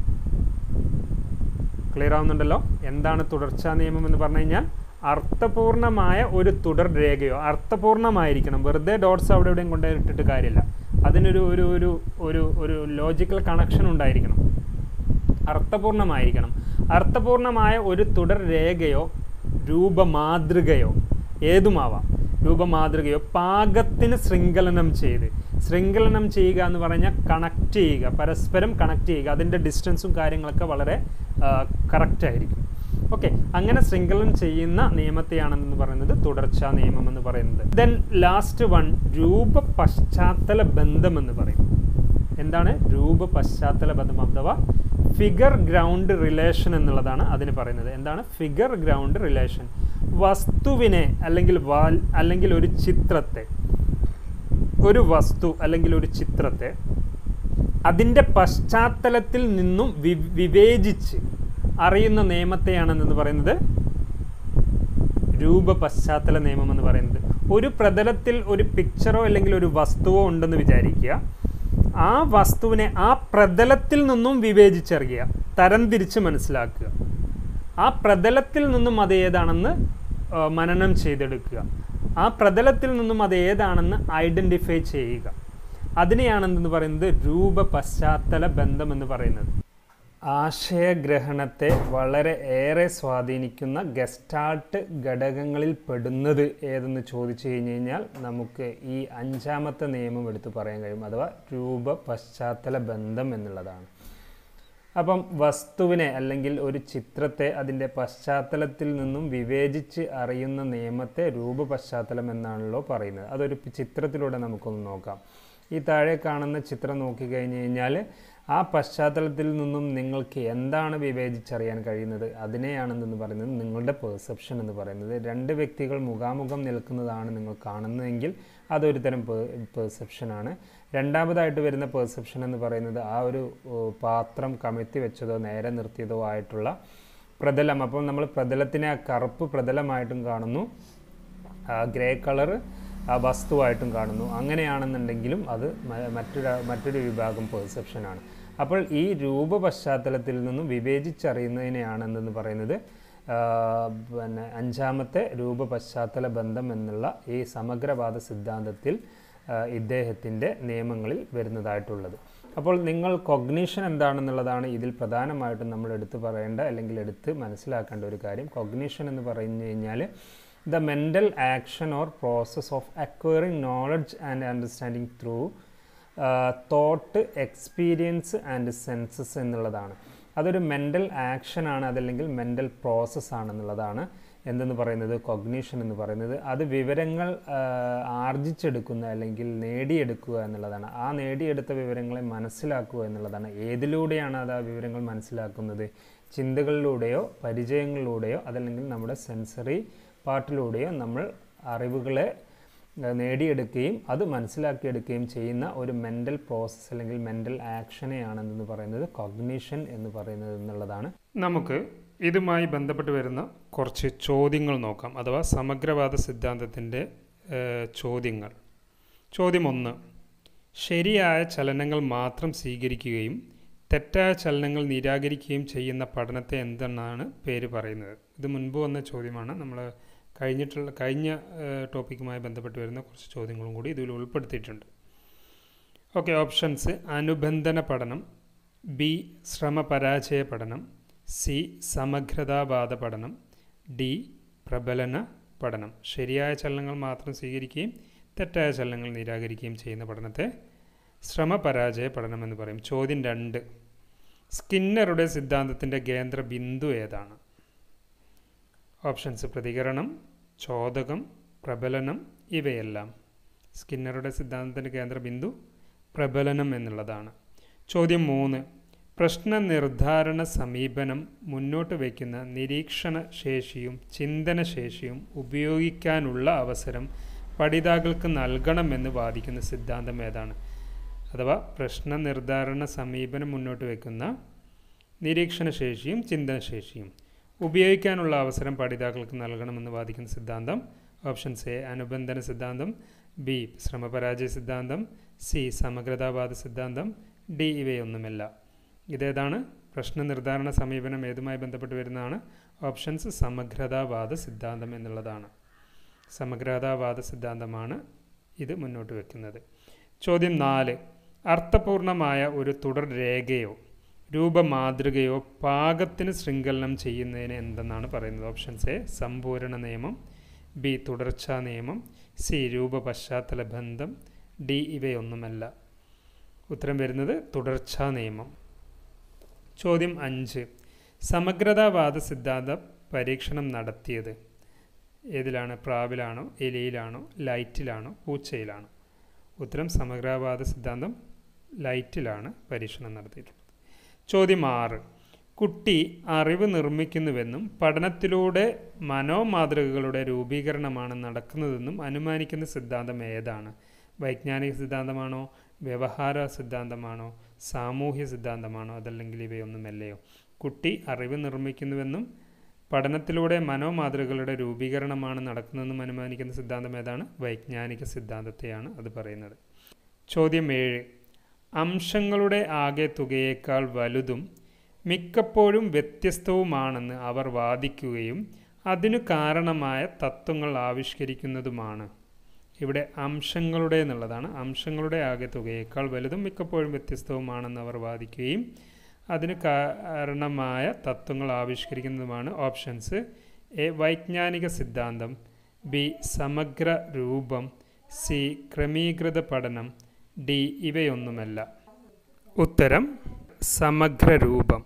[SPEAKER 1] ക്ലിയർ ആവുന്നുണ്ടല്ലോ എന്താണ് തുടർച്ചാ നിയമം എന്ന് പറഞ്ഞു കഴിഞ്ഞാൽ അർത്ഥപൂർണമായ ഒരു തുടർ രേഖയോ അർത്ഥപൂർണമായിരിക്കണം വെറുതെ ഡോട്ട്സ് അവിടെ എവിടെയും കൊണ്ടുപോയിട്ടിട്ട് കാര്യമില്ല അതിനൊരു ഒരു ഒരു ഒരു ഒരു ലോജിക്കൽ കണക്ഷൻ ഉണ്ടായിരിക്കണം അർത്ഥപൂർണമായിരിക്കണം അർത്ഥപൂർണമായ ഒരു തുടർ രേഖയോ രൂപമാതൃകയോ ഏതുമാവാം രൂപമാതൃകയോ പാകത്തിന് ശൃംഖലനം ചെയ്ത് ശൃംഖലനം ചെയ്യുക എന്ന് പറഞ്ഞാൽ കണക്ട് ചെയ്യുക പരസ്പരം കണക്ട് ചെയ്യുക അതിൻ്റെ ഡിസ്റ്റൻസും കാര്യങ്ങളൊക്കെ വളരെ കറക്റ്റ് ആയിരിക്കും ഓക്കെ അങ്ങനെ ശൃംഖലനം ചെയ്യുന്ന നിയമത്തെയാണെന്ന് പറയുന്നത് തുടർച്ചാ നിയമം എന്ന് പറയുന്നത് ദെൻ ലാസ്റ്റ് വൺ രൂപ പശ്ചാത്തല ബന്ധം എന്ന് പറയും എന്താണ് രൂപ പശ്ചാത്തല ബന്ധം അഥവാ ഫിഗർ ഗ്രൗണ്ട് റിലേഷൻ എന്നുള്ളതാണ് അതിന് പറയുന്നത് എന്താണ് ഫിഗർ ഗ്രൗണ്ട് റിലേഷൻ വസ്തുവിനെ അല്ലെങ്കിൽ വാൽ അല്ലെങ്കിൽ ഒരു ചിത്രത്തെ ഒരു വസ്തു അല്ലെങ്കിൽ ഒരു ചിത്രത്തെ അതിൻ്റെ പശ്ചാത്തലത്തിൽ നിന്നും വി വിവേചിച്ച് അറിയുന്ന നിയമത്തെയാണെന്ന് പറയുന്നത് രൂപ പശ്ചാത്തല നിയമം എന്ന് പറയുന്നത് ഒരു പ്രതലത്തിൽ ഒരു പിക്ചറോ അല്ലെങ്കിൽ ഒരു വസ്തുവോ ഉണ്ടെന്ന് വിചാരിക്കുക ആ വസ്തുവിനെ ആ പ്രതലത്തിൽ നിന്നും വിവേചിച്ചറിയുക തരംതിരിച്ച് മനസ്സിലാക്കുക ആ പ്രതലത്തിൽ നിന്നും അത് ഏതാണെന്ന് മനനം ചെയ്തെടുക്കുക ആ പ്രതലത്തിൽ നിന്നും അത് ഏതാണെന്ന് ഐഡൻറ്റിഫൈ ചെയ്യുക അതിനെയാണെന്ന് പറയുന്നത് രൂപ പശ്ചാത്തല ബന്ധം എന്ന് പറയുന്നത് ആശയഗ്രഹണത്തെ വളരെ ഏറെ സ്വാധീനിക്കുന്ന ഗസ്റ്റാർട്ട് ഘടകങ്ങളിൽ പെടുന്നത് ഏതെന്ന് ചോദിച്ചു കഴിഞ്ഞ് കഴിഞ്ഞാൽ നമുക്ക് ഈ അഞ്ചാമത്തെ നിയമം എടുത്ത് പറയാൻ കഴിയും അഥവാ രൂപ പശ്ചാത്തല ബന്ധം എന്നുള്ളതാണ് അപ്പം വസ്തുവിനെ അല്ലെങ്കിൽ ഒരു ചിത്രത്തെ അതിൻ്റെ പശ്ചാത്തലത്തിൽ നിന്നും വിവേചിച്ച് അറിയുന്ന നിയമത്തെ രൂപ പശ്ചാത്തലം എന്നാണല്ലോ പറയുന്നത് അതൊരു ചിത്രത്തിലൂടെ നമുക്കൊന്ന് നോക്കാം ഈ താഴെ കാണുന്ന ചിത്രം നോക്കിക്കഴിഞ്ഞ് കഴിഞ്ഞാൽ ആ പശ്ചാത്തലത്തിൽ നിന്നും നിങ്ങൾക്ക് എന്താണ് വിവേചിച്ചറിയാൻ കഴിയുന്നത് അതിനെയാണെന്ന് പറയുന്നത് നിങ്ങളുടെ പെർസെപ്ഷൻ എന്ന് പറയുന്നത് രണ്ട് വ്യക്തികൾ മുഖാമുഖം നിൽക്കുന്നതാണ് നിങ്ങൾ കാണുന്നതെങ്കിൽ അതൊരു തരം പെർസെപ്ഷനാണ് രണ്ടാമതായിട്ട് വരുന്ന പെർസെപ്ഷൻ എന്ന് പറയുന്നത് ആ ഒരു പാത്രം കമഴ്ത്തി വെച്ചതോ നേരെ നിർത്തിയതോ ആയിട്ടുള്ള പ്രതലം അപ്പം നമ്മൾ പ്രതലത്തിനെ ആ കറുപ്പ് പ്രതലമായിട്ടും കാണുന്നു ഗ്രേ കളർ ആ വസ്തുവായിട്ടും കാണുന്നു അങ്ങനെയാണെന്നുണ്ടെങ്കിലും അത് മറ്റൊരു മറ്റൊരു വിഭാഗം പെർസെപ്ഷനാണ് അപ്പോൾ ഈ രൂപ പശ്ചാത്തലത്തിൽ നിന്നും വിവേചിച്ചറിയുന്നതിനെയാണെന്ന് പറയുന്നത് പിന്നെ അഞ്ചാമത്തെ രൂപ പശ്ചാത്തല ബന്ധം എന്നുള്ള ഈ സമഗ്രവാദ സിദ്ധാന്തത്തിൽ ഇദ്ദേഹത്തിൻ്റെ നിയമങ്ങളിൽ വരുന്നതായിട്ടുള്ളത് അപ്പോൾ നിങ്ങൾ കൊഗ്നീഷൻ എന്താണെന്നുള്ളതാണ് ഇതിൽ പ്രധാനമായിട്ടും നമ്മൾ എടുത്തു പറയേണ്ട അല്ലെങ്കിൽ എടുത്ത് മനസ്സിലാക്കേണ്ട ഒരു കാര്യം കൊഗ്നീഷൻ എന്ന് പറഞ്ഞു കഴിഞ്ഞാൽ the mental action or process of acquiring knowledge and understanding through thought experience and senses എന്നുള്ളതാണ് അതൊരു മെൻ്റൽ ആക്ഷനാണ് അതല്ലെങ്കിൽ മെൻ്റൽ പ്രോസസ്സ് ആണെന്നുള്ളതാണ് എന്തെന്ന് പറയുന്നത് കൊഗ്നീഷൻ എന്ന് പറയുന്നത് അത് വിവരങ്ങൾ ആ, ആർജിച്ചെടുക്കുന്ന അല്ലെങ്കിൽ നേടിയെടുക്കുക എന്നുള്ളതാണ് ആ നേടിയെടുത്ത വിവരങ്ങളെ മനസ്സിലാക്കുക എന്നുള്ളതാണ് ഏതിലൂടെയാണ് അത് ആ വിവരങ്ങൾ മനസ്സിലാക്കുന്നത് ചിന്തകളിലൂടെയോ പരിചയങ്ങളിലൂടെയോ അതല്ലെങ്കിൽ നമ്മുടെ സെൻസറി പാർട്ടിലൂടെയോ നമ്മൾ അറിവുകളെ ആ, നേടിയെടുക്കുകയും അത് മനസ്സിലാക്കിയെടുക്കുകയും ചെയ്യുന്ന ഒരു മെൻ്റൽ പ്രോസസ്സ് അല്ലെങ്കിൽ മെൻ്റൽ ആക്ഷനെയാണ് എന്ന് പറയുന്നത് കൊഗ്നീഷൻ എന്ന് പറയുന്നത് എന്നുള്ളതാണ് നമുക്ക് ഇതുമായി ബന്ധപ്പെട്ട് വരുന്ന കുറച്ച് ചോദ്യങ്ങൾ നോക്കാം അഥവാ സമഗ്രവാദ സിദ്ധാന്തത്തിൻ്റെ ചോദ്യങ്ങൾ ചോദ്യം ഒന്ന് ശരിയായ ചലനങ്ങൾ മാത്രം സ്വീകരിക്കുകയും തെറ്റായ ചലനങ്ങൾ നിരാകരിക്കുകയും ചെയ്യുന്ന പഠനത്തെ എന്തെന്നാണ് പേര് പറയുന്നത് ഇത് മുൻപ് വന്ന ചോദ്യമാണ് നമ്മൾ കഴിഞ്ഞിട്ടുള്ള കഴിഞ്ഞ ടോപ്പിക്കുമായി ബന്ധപ്പെട്ട് വരുന്ന കുറച്ച് ചോദ്യങ്ങളും കൂടി ഇതിൽ ഉൾപ്പെടുത്തിയിട്ടുണ്ട് ഓക്കെ ഓപ്ഷൻസ് അനുബന്ധന പഠനം ബി ശ്രമപരാജയ പഠനം സി സമഗ്രതാവാദ പഠനം ഡി പ്രബലന പഠനം ശരിയായ ചലനങ്ങൾ മാത്രം സ്വീകരിക്കുകയും തെറ്റായ ചലനങ്ങൾ നിരാകരിക്കുകയും ചെയ്യുന്ന പഠനത്തെ ശ്രമപരാജയ പഠനം എന്ന് പറയും ചോദ്യം രണ്ട് സ്കിന്നറുടെ സിദ്ധാന്തത്തിൻ്റെ കേന്ദ്ര ബിന്ദു ഏതാണ് ഓപ്ഷൻസ് പ്രതികരണം ചോദകം പ്രബലനം ഇവയെല്ലാം സ്കിന്നറുടെ സിദ്ധാന്തത്തിൻ്റെ കേന്ദ്ര ബിന്ദു പ്രബലനം എന്നുള്ളതാണ് ചോദ്യം മൂന്ന് പ്രശ്ന നിർദ്ധാരണ സമീപനം മുന്നോട്ട് വയ്ക്കുന്ന നിരീക്ഷണ ശേഷിയും ചിന്തന ശേഷിയും ഉപയോഗിക്കാനുള്ള അവസരം പഠിതാക്കൾക്ക് നൽകണമെന്ന് വാദിക്കുന്ന സിദ്ധാന്തം ഏതാണ് അഥവാ പ്രശ്ന നിർദ്ധാരണ സമീപനം മുന്നോട്ട് വയ്ക്കുന്ന നിരീക്ഷണ ശേഷിയും ചിന്തനശേഷിയും ഉപയോഗിക്കാനുള്ള അവസരം പഠിതാക്കൾക്ക് നൽകണമെന്ന് വാദിക്കുന്ന സിദ്ധാന്തം ഓപ്ഷൻസ് എ അനുബന്ധന സിദ്ധാന്തം ബി ശ്രമപരാജയ സിദ്ധാന്തം സി സമഗ്രതാവാദ സിദ്ധാന്തം ഡി ഇവയൊന്നുമല്ല ഇതേതാണ് പ്രശ്ന നിർദ്ധാരണ സമീപനം ഏതുമായി ബന്ധപ്പെട്ട് വരുന്നതാണ് ഓപ്ഷൻസ് സമഗ്രതാവാദ സിദ്ധാന്തം എന്നുള്ളതാണ് സമഗ്രതാവാദ സിദ്ധാന്തമാണ് ഇത് മുന്നോട്ട് വയ്ക്കുന്നത് ചോദ്യം നാല് അർത്ഥപൂർണമായ ഒരു തുടർ രേഖയോ രൂപമാതൃകയോ പാകത്തിന് ശൃംഖലനം ചെയ്യുന്നതിന് എന്തെന്നാണ് പറയുന്നത് ഓപ്ഷൻസ് എ സമ്പൂരണ നിയമം ബി തുടർച്ചാ നിയമം സി രൂപ പശ്ചാത്തല ബന്ധം ഡി ഇവയൊന്നുമല്ല ഉത്തരം വരുന്നത് തുടർച്ചാ നിയമം ചോദ്യം അഞ്ച് സമഗ്രതാവാദ സിദ്ധാന്ത പരീക്ഷണം നടത്തിയത് ഏതിലാണ് പ്രാവിലാണോ എലിയിലാണോ ലൈറ്റിലാണോ പൂച്ചയിലാണോ ഉത്തരം സമഗ്രവാദ സിദ്ധാന്തം ലൈറ്റിലാണ് പരീക്ഷണം നടത്തിയിട്ടുള്ളത് ചോദ്യം ആറ് കുട്ടി അറിവ് നിർമ്മിക്കുന്നുവെന്നും പഠനത്തിലൂടെ മനോമാതൃകകളുടെ രൂപീകരണമാണ് നടക്കുന്നതെന്നും അനുമാനിക്കുന്ന സിദ്ധാന്തം ഏതാണ് വൈജ്ഞാനിക സിദ്ധാന്തമാണോ വ്യവഹാര സിദ്ധാന്തമാണോ സാമൂഹ്യ സിദ്ധാന്തമാണോ അതല്ലെങ്കിൽ ഇവയൊന്നുമല്ലയോ കുട്ടി അറിവ് നിർമ്മിക്കുന്നുവെന്നും പഠനത്തിലൂടെ മനോമാതൃകകളുടെ രൂപീകരണമാണ് നടക്കുന്നതെന്നും അനുമാനിക്കുന്ന സിദ്ധാന്തം ഏതാണ് വൈജ്ഞാനിക സിദ്ധാന്തത്തെയാണ് അത് പറയുന്നത് ചോദ്യം ഏഴ് അംശങ്ങളുടെ ആകെ തുകയേക്കാൾ വലുതും മിക്കപ്പോഴും വ്യത്യസ്തവുമാണെന്ന് അവർ വാദിക്കുകയും അതിനു കാരണമായ തത്വങ്ങൾ ആവിഷ്കരിക്കുന്നതുമാണ് ഇവിടെ അംശങ്ങളുടെ എന്നുള്ളതാണ് അംശങ്ങളുടെ ആകെ തുകയേക്കാൾ വലുതും മിക്കപ്പോഴും വ്യത്യസ്തവുമാണെന്ന് അവർ വാദിക്കുകയും അതിന് കാരണമായ തത്വങ്ങൾ ആവിഷ്കരിക്കുന്നതുമാണ് ഓപ്ഷൻസ് എ വൈജ്ഞാനിക സിദ്ധാന്തം ബി സമഗ്ര രൂപം സി ക്രമീകൃത പഠനം ഡി ഇവയൊന്നുമല്ല ഉത്തരം സമഗ്ര രൂപം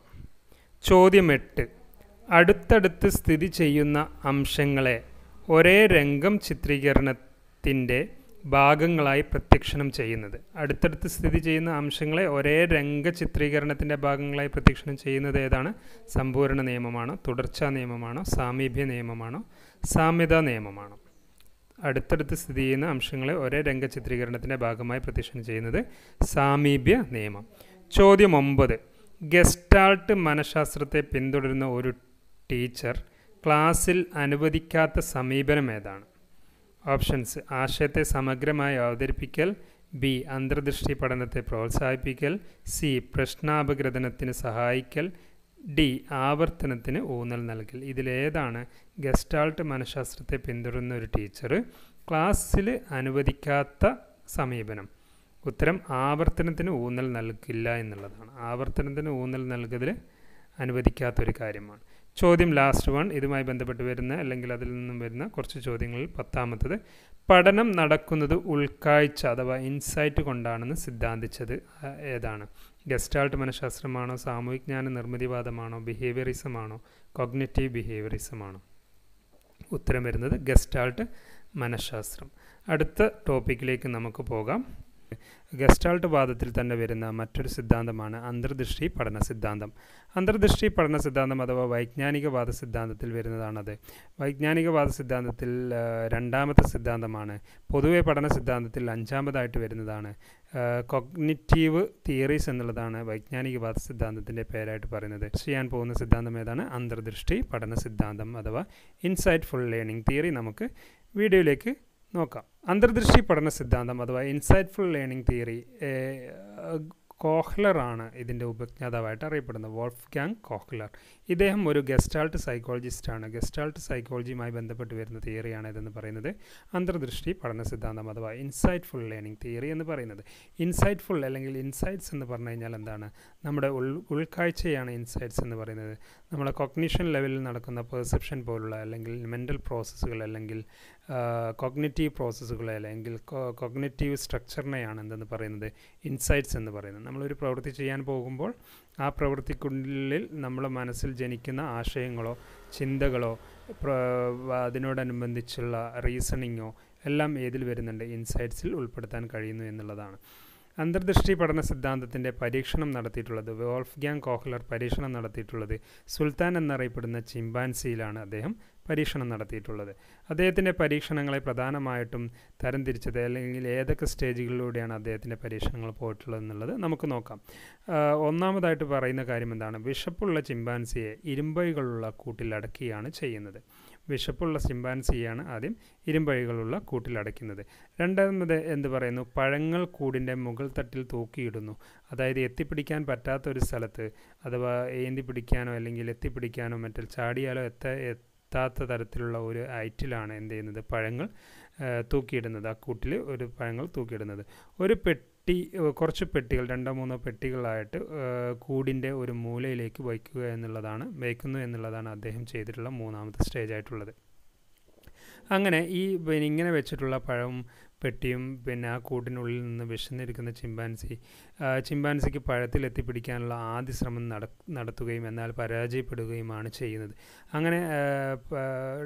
[SPEAKER 1] ചോദ്യം എട്ട് അടുത്തടുത്ത് സ്ഥിതി ചെയ്യുന്ന അംശങ്ങളെ ഒരേ രംഗം ചിത്രീകരണത്തിൻ്റെ ഭാഗങ്ങളായി പ്രത്യക്ഷണം ചെയ്യുന്നത് അടുത്തടുത്ത് സ്ഥിതി ചെയ്യുന്ന അംശങ്ങളെ ഒരേ രംഗ ചിത്രീകരണത്തിൻ്റെ ഭാഗങ്ങളായി പ്രത്യക്ഷണം ചെയ്യുന്നത് ഏതാണ് സമ്പൂർണ്ണ നിയമമാണോ തുടർച്ചാ നിയമമാണോ സാമീപ്യ നിയമമാണോ സാമ്യതാ നിയമമാണോ അടുത്തടുത്ത് സ്ഥിതി ചെയ്യുന്ന അംശങ്ങളെ ഒരേ രംഗ ചിത്രീകരണത്തിൻ്റെ ഭാഗമായി പ്രത്യക്ഷണം ചെയ്യുന്നത് സാമീപ്യ നിയമം ചോദ്യം ഒമ്പത് ഗസ്റ്റാൾട്ട് മനഃശാസ്ത്രത്തെ പിന്തുടരുന്ന ഒരു ടീച്ചർ ക്ലാസ്സിൽ അനുവദിക്കാത്ത സമീപനം ഏതാണ് ഓപ്ഷൻസ് ആശയത്തെ സമഗ്രമായി അവതരിപ്പിക്കൽ ബി അന്തർദൃഷ്ടി പഠനത്തെ പ്രോത്സാഹിപ്പിക്കൽ സി പ്രശ്നാപഗ്രഥനത്തിന് സഹായിക്കൽ ഡി ആവർത്തനത്തിന് ഊന്നൽ നൽകൽ ഇതിലേതാണ് ഗസ്റ്റാൾട്ട് മനഃശാസ്ത്രത്തെ പിന്തുടരുന്ന ഒരു ടീച്ചർ ക്ലാസ്സിൽ അനുവദിക്കാത്ത സമീപനം ഉത്തരം ആവർത്തനത്തിന് ഊന്നൽ നൽകില്ല എന്നുള്ളതാണ് ആവർത്തനത്തിന് ഊന്നൽ നൽകതിൽ അനുവദിക്കാത്തൊരു കാര്യമാണ് ചോദ്യം ലാസ്റ്റ് വൺ ഇതുമായി ബന്ധപ്പെട്ട് വരുന്ന അല്ലെങ്കിൽ അതിൽ നിന്നും വരുന്ന കുറച്ച് ചോദ്യങ്ങളിൽ പത്താമത്തത് പഠനം നടക്കുന്നത് ഉൾക്കാഴ്ച അഥവാ ഇൻസൈറ്റ് കൊണ്ടാണെന്ന് സിദ്ധാന്തിച്ചത് ഏതാണ് ഗസ്റ്റാൾട്ട് മനഃശാസ്ത്രമാണോ സാമൂഹികജ്ഞാന നിർമ്മിതിവാദമാണോ ബിഹേവിയറിസമാണോ കോഗ്നറ്റീവ് ബിഹേവിയറിസമാണോ ഉത്തരം വരുന്നത് ഗസ്റ്റാൾട്ട് മനഃശാസ്ത്രം അടുത്ത ടോപ്പിക്കിലേക്ക് നമുക്ക് പോകാം ഗസ്റ്റാൾട്ട് വാദത്തിൽ തന്നെ വരുന്ന മറ്റൊരു സിദ്ധാന്തമാണ് അന്തർദൃഷ്ടി പഠന സിദ്ധാന്തം അന്തർദൃഷ്ടി പഠന സിദ്ധാന്തം അഥവാ വൈജ്ഞാനികവാദ സിദ്ധാന്തത്തിൽ വരുന്നതാണത് വൈജ്ഞാനികവാദ സിദ്ധാന്തത്തിൽ ആ, രണ്ടാമത്തെ സിദ്ധാന്തമാണ് പൊതുവെ പഠന സിദ്ധാന്തത്തിൽ അഞ്ചാമതായിട്ട് വരുന്നതാണ് കൊഗ്നിറ്റീവ് തിയറീസ് എന്നുള്ളതാണ് വൈജ്ഞാനികവാദ സിദ്ധാന്തത്തിൻ്റെ പേരായിട്ട് പറയുന്നത് ചെയ്യാൻ പോകുന്ന സിദ്ധാന്തം ഏതാണ് അന്തർദൃഷ്ടി പഠന സിദ്ധാന്തം അഥവാ ഇൻസൈറ്റ്ഫുൾ ലേണിംഗ് തിയറി നമുക്ക് വീഡിയോയിലേക്ക് നോക്കാം അന്തർദൃഷ്ടി പഠന സിദ്ധാന്തം അഥവാ ഇൻസൈറ്റ്ഫുൾ ലേണിംഗ് തിയറി കോഹ്ലറാണ് ഇതിൻ്റെ ഉപജ്ഞാതാവായിട്ട് അറിയപ്പെടുന്നത് വോൾഫ് ഗ്യാങ് കോഹ്ലർ ഇദ്ദേഹം ഒരു ഗസ്റ്റാൾട്ട് സൈക്കോളജിസ്റ്റാണ് ഗസ്റ്റാൾട്ട് സൈക്കോളജിയുമായി ബന്ധപ്പെട്ട് വരുന്ന തിയറിയാണ് ഇതെന്ന് പറയുന്നത് അന്തർദൃഷ്ടി പഠന സിദ്ധാന്തം അഥവാ ഇൻസൈറ്റ്ഫുൾ ലേണിംഗ് തിയറി എന്ന് പറയുന്നത് ഇൻസൈറ്റ്ഫുൾ അല്ലെങ്കിൽ ഇൻസൈറ്റ്സ് എന്ന് പറഞ്ഞു കഴിഞ്ഞാൽ എന്താണ് നമ്മുടെ ഉൾ ഉൾക്കാഴ്ചയാണ് ഇൻസൈറ്റ്സ് എന്ന് പറയുന്നത് നമ്മുടെ കൊഗ്നിഷൻ ലെവലിൽ നടക്കുന്ന പെർസെപ്ഷൻ പോലുള്ള അല്ലെങ്കിൽ മെൻ്റൽ പ്രോസസ്സുകൾ അല്ലെങ്കിൽ കൊഗ്നിറ്റീവ് പ്രോസസ്സുകൾ അല്ലെങ്കിൽ കൊഗ്നിറ്റീവ് സ്ട്രക്ചറിനെയാണ് എന്തെന്ന് പറയുന്നത് ഇൻസൈറ്റ്സ് എന്ന് പറയുന്നത് നമ്മളൊരു പ്രവൃത്തി ചെയ്യാൻ പോകുമ്പോൾ ആ പ്രവൃത്തിക്കുള്ളിൽ നമ്മുടെ മനസ്സിൽ ജനിക്കുന്ന ആശയങ്ങളോ ചിന്തകളോ പ്ര- അതിനോടനുബന്ധിച്ചുള്ള റീസണിങ്ങോ എല്ലാം ഏതിൽ വരുന്നുണ്ട് ഇൻസൈറ്റ്സിൽ ഉൾപ്പെടുത്താൻ കഴിയുന്നു എന്നുള്ളതാണ് അന്തർദൃഷ്ടി പഠന സിദ്ധാന്തത്തിൻ്റെ പരീക്ഷണം നടത്തിയിട്ടുള്ളത് വോൾഫ് ഗ്യാങ് കോഹ്ലർ പരീക്ഷണം നടത്തിയിട്ടുള്ളത് സുൽത്താൻ എന്നറിയപ്പെടുന്ന ചിമ്പാൻസിയിലാണ് അദ്ദേഹം പരീക്ഷണം നടത്തിയിട്ടുള്ളത് അദ്ദേഹത്തിൻ്റെ പരീക്ഷണങ്ങളെ പ്രധാനമായിട്ടും തരംതിരിച്ചത് അല്ലെങ്കിൽ ഏതൊക്കെ സ്റ്റേജുകളിലൂടെയാണ് അദ്ദേഹത്തിൻ്റെ പരീക്ഷണങ്ങൾ പോയിട്ടുള്ളത് എന്നുള്ളത് നമുക്ക് നോക്കാം ആ, ഒന്നാമതായിട്ട് പറയുന്ന കാര്യം എന്താണ് വിശപ്പുള്ള ചിമ്പാൻസിയെ ഇരുമ്പൈകളുള്ള കൂട്ടിലടക്കുകയാണ് ചെയ്യുന്നത് വിശപ്പുള്ള ചിമ്പാൻസിയാണ് ആദ്യം ഇരുമ്പഴികളുള്ള കൂട്ടിലടയ്ക്കുന്നത് രണ്ടാമത് എന്ത് പറയുന്നു പഴങ്ങൾ കൂടിൻ്റെ മുകൾ തട്ടിൽ തൂക്കിയിടുന്നു അതായത് എത്തിപ്പിടിക്കാൻ പറ്റാത്ത ഒരു സ്ഥലത്ത് അഥവാ ഏന്തി പിടിക്കാനോ അല്ലെങ്കിൽ എത്തിപ്പിടിക്കാനോ മറ്റിൽ ചാടിയാലോ എത്ത എത്താത്ത തരത്തിലുള്ള ഒരു ഐറ്റിലാണ് എന്ത് ചെയ്യുന്നത് പഴങ്ങൾ ആ, തൂക്കിയിടുന്നത് ആ കൂട്ടിൽ ഒരു പഴങ്ങൾ തൂക്കിയിടുന്നത് ഒരു പെട്ടി ഏഹ് കുറച്ച് പെട്ടികൾ രണ്ടോ മൂന്നോ പെട്ടികളായിട്ട് ഏഹ് കൂടിൻ്റെ ഒരു മൂലയിലേക്ക് വയ്ക്കുക എന്നുള്ളതാണ് വയ്ക്കുന്നു എന്നുള്ളതാണ് അദ്ദേഹം ചെയ്തിട്ടുള്ള മൂന്നാമത്തെ സ്റ്റേജ് ആയിട്ടുള്ളത് അങ്ങനെ ഈ പിന്നെ ഇങ്ങനെ വെച്ചിട്ടുള്ള പഴവും പെട്ടിയും പിന്നെ ആ കൂട്ടിനുള്ളിൽ നിന്ന് വിശന്നിരിക്കുന്ന ചിമ്പാൻസി ആ, ചിമ്പാൻസിക്ക് പഴത്തിൽ എത്തിപ്പിടിക്കാനുള്ള ആദ്യ ശ്രമം നട നടത്തുകയും എന്നാൽ പരാജയപ്പെടുകയുമാണ് ചെയ്യുന്നത് അങ്ങനെ ആ, പ-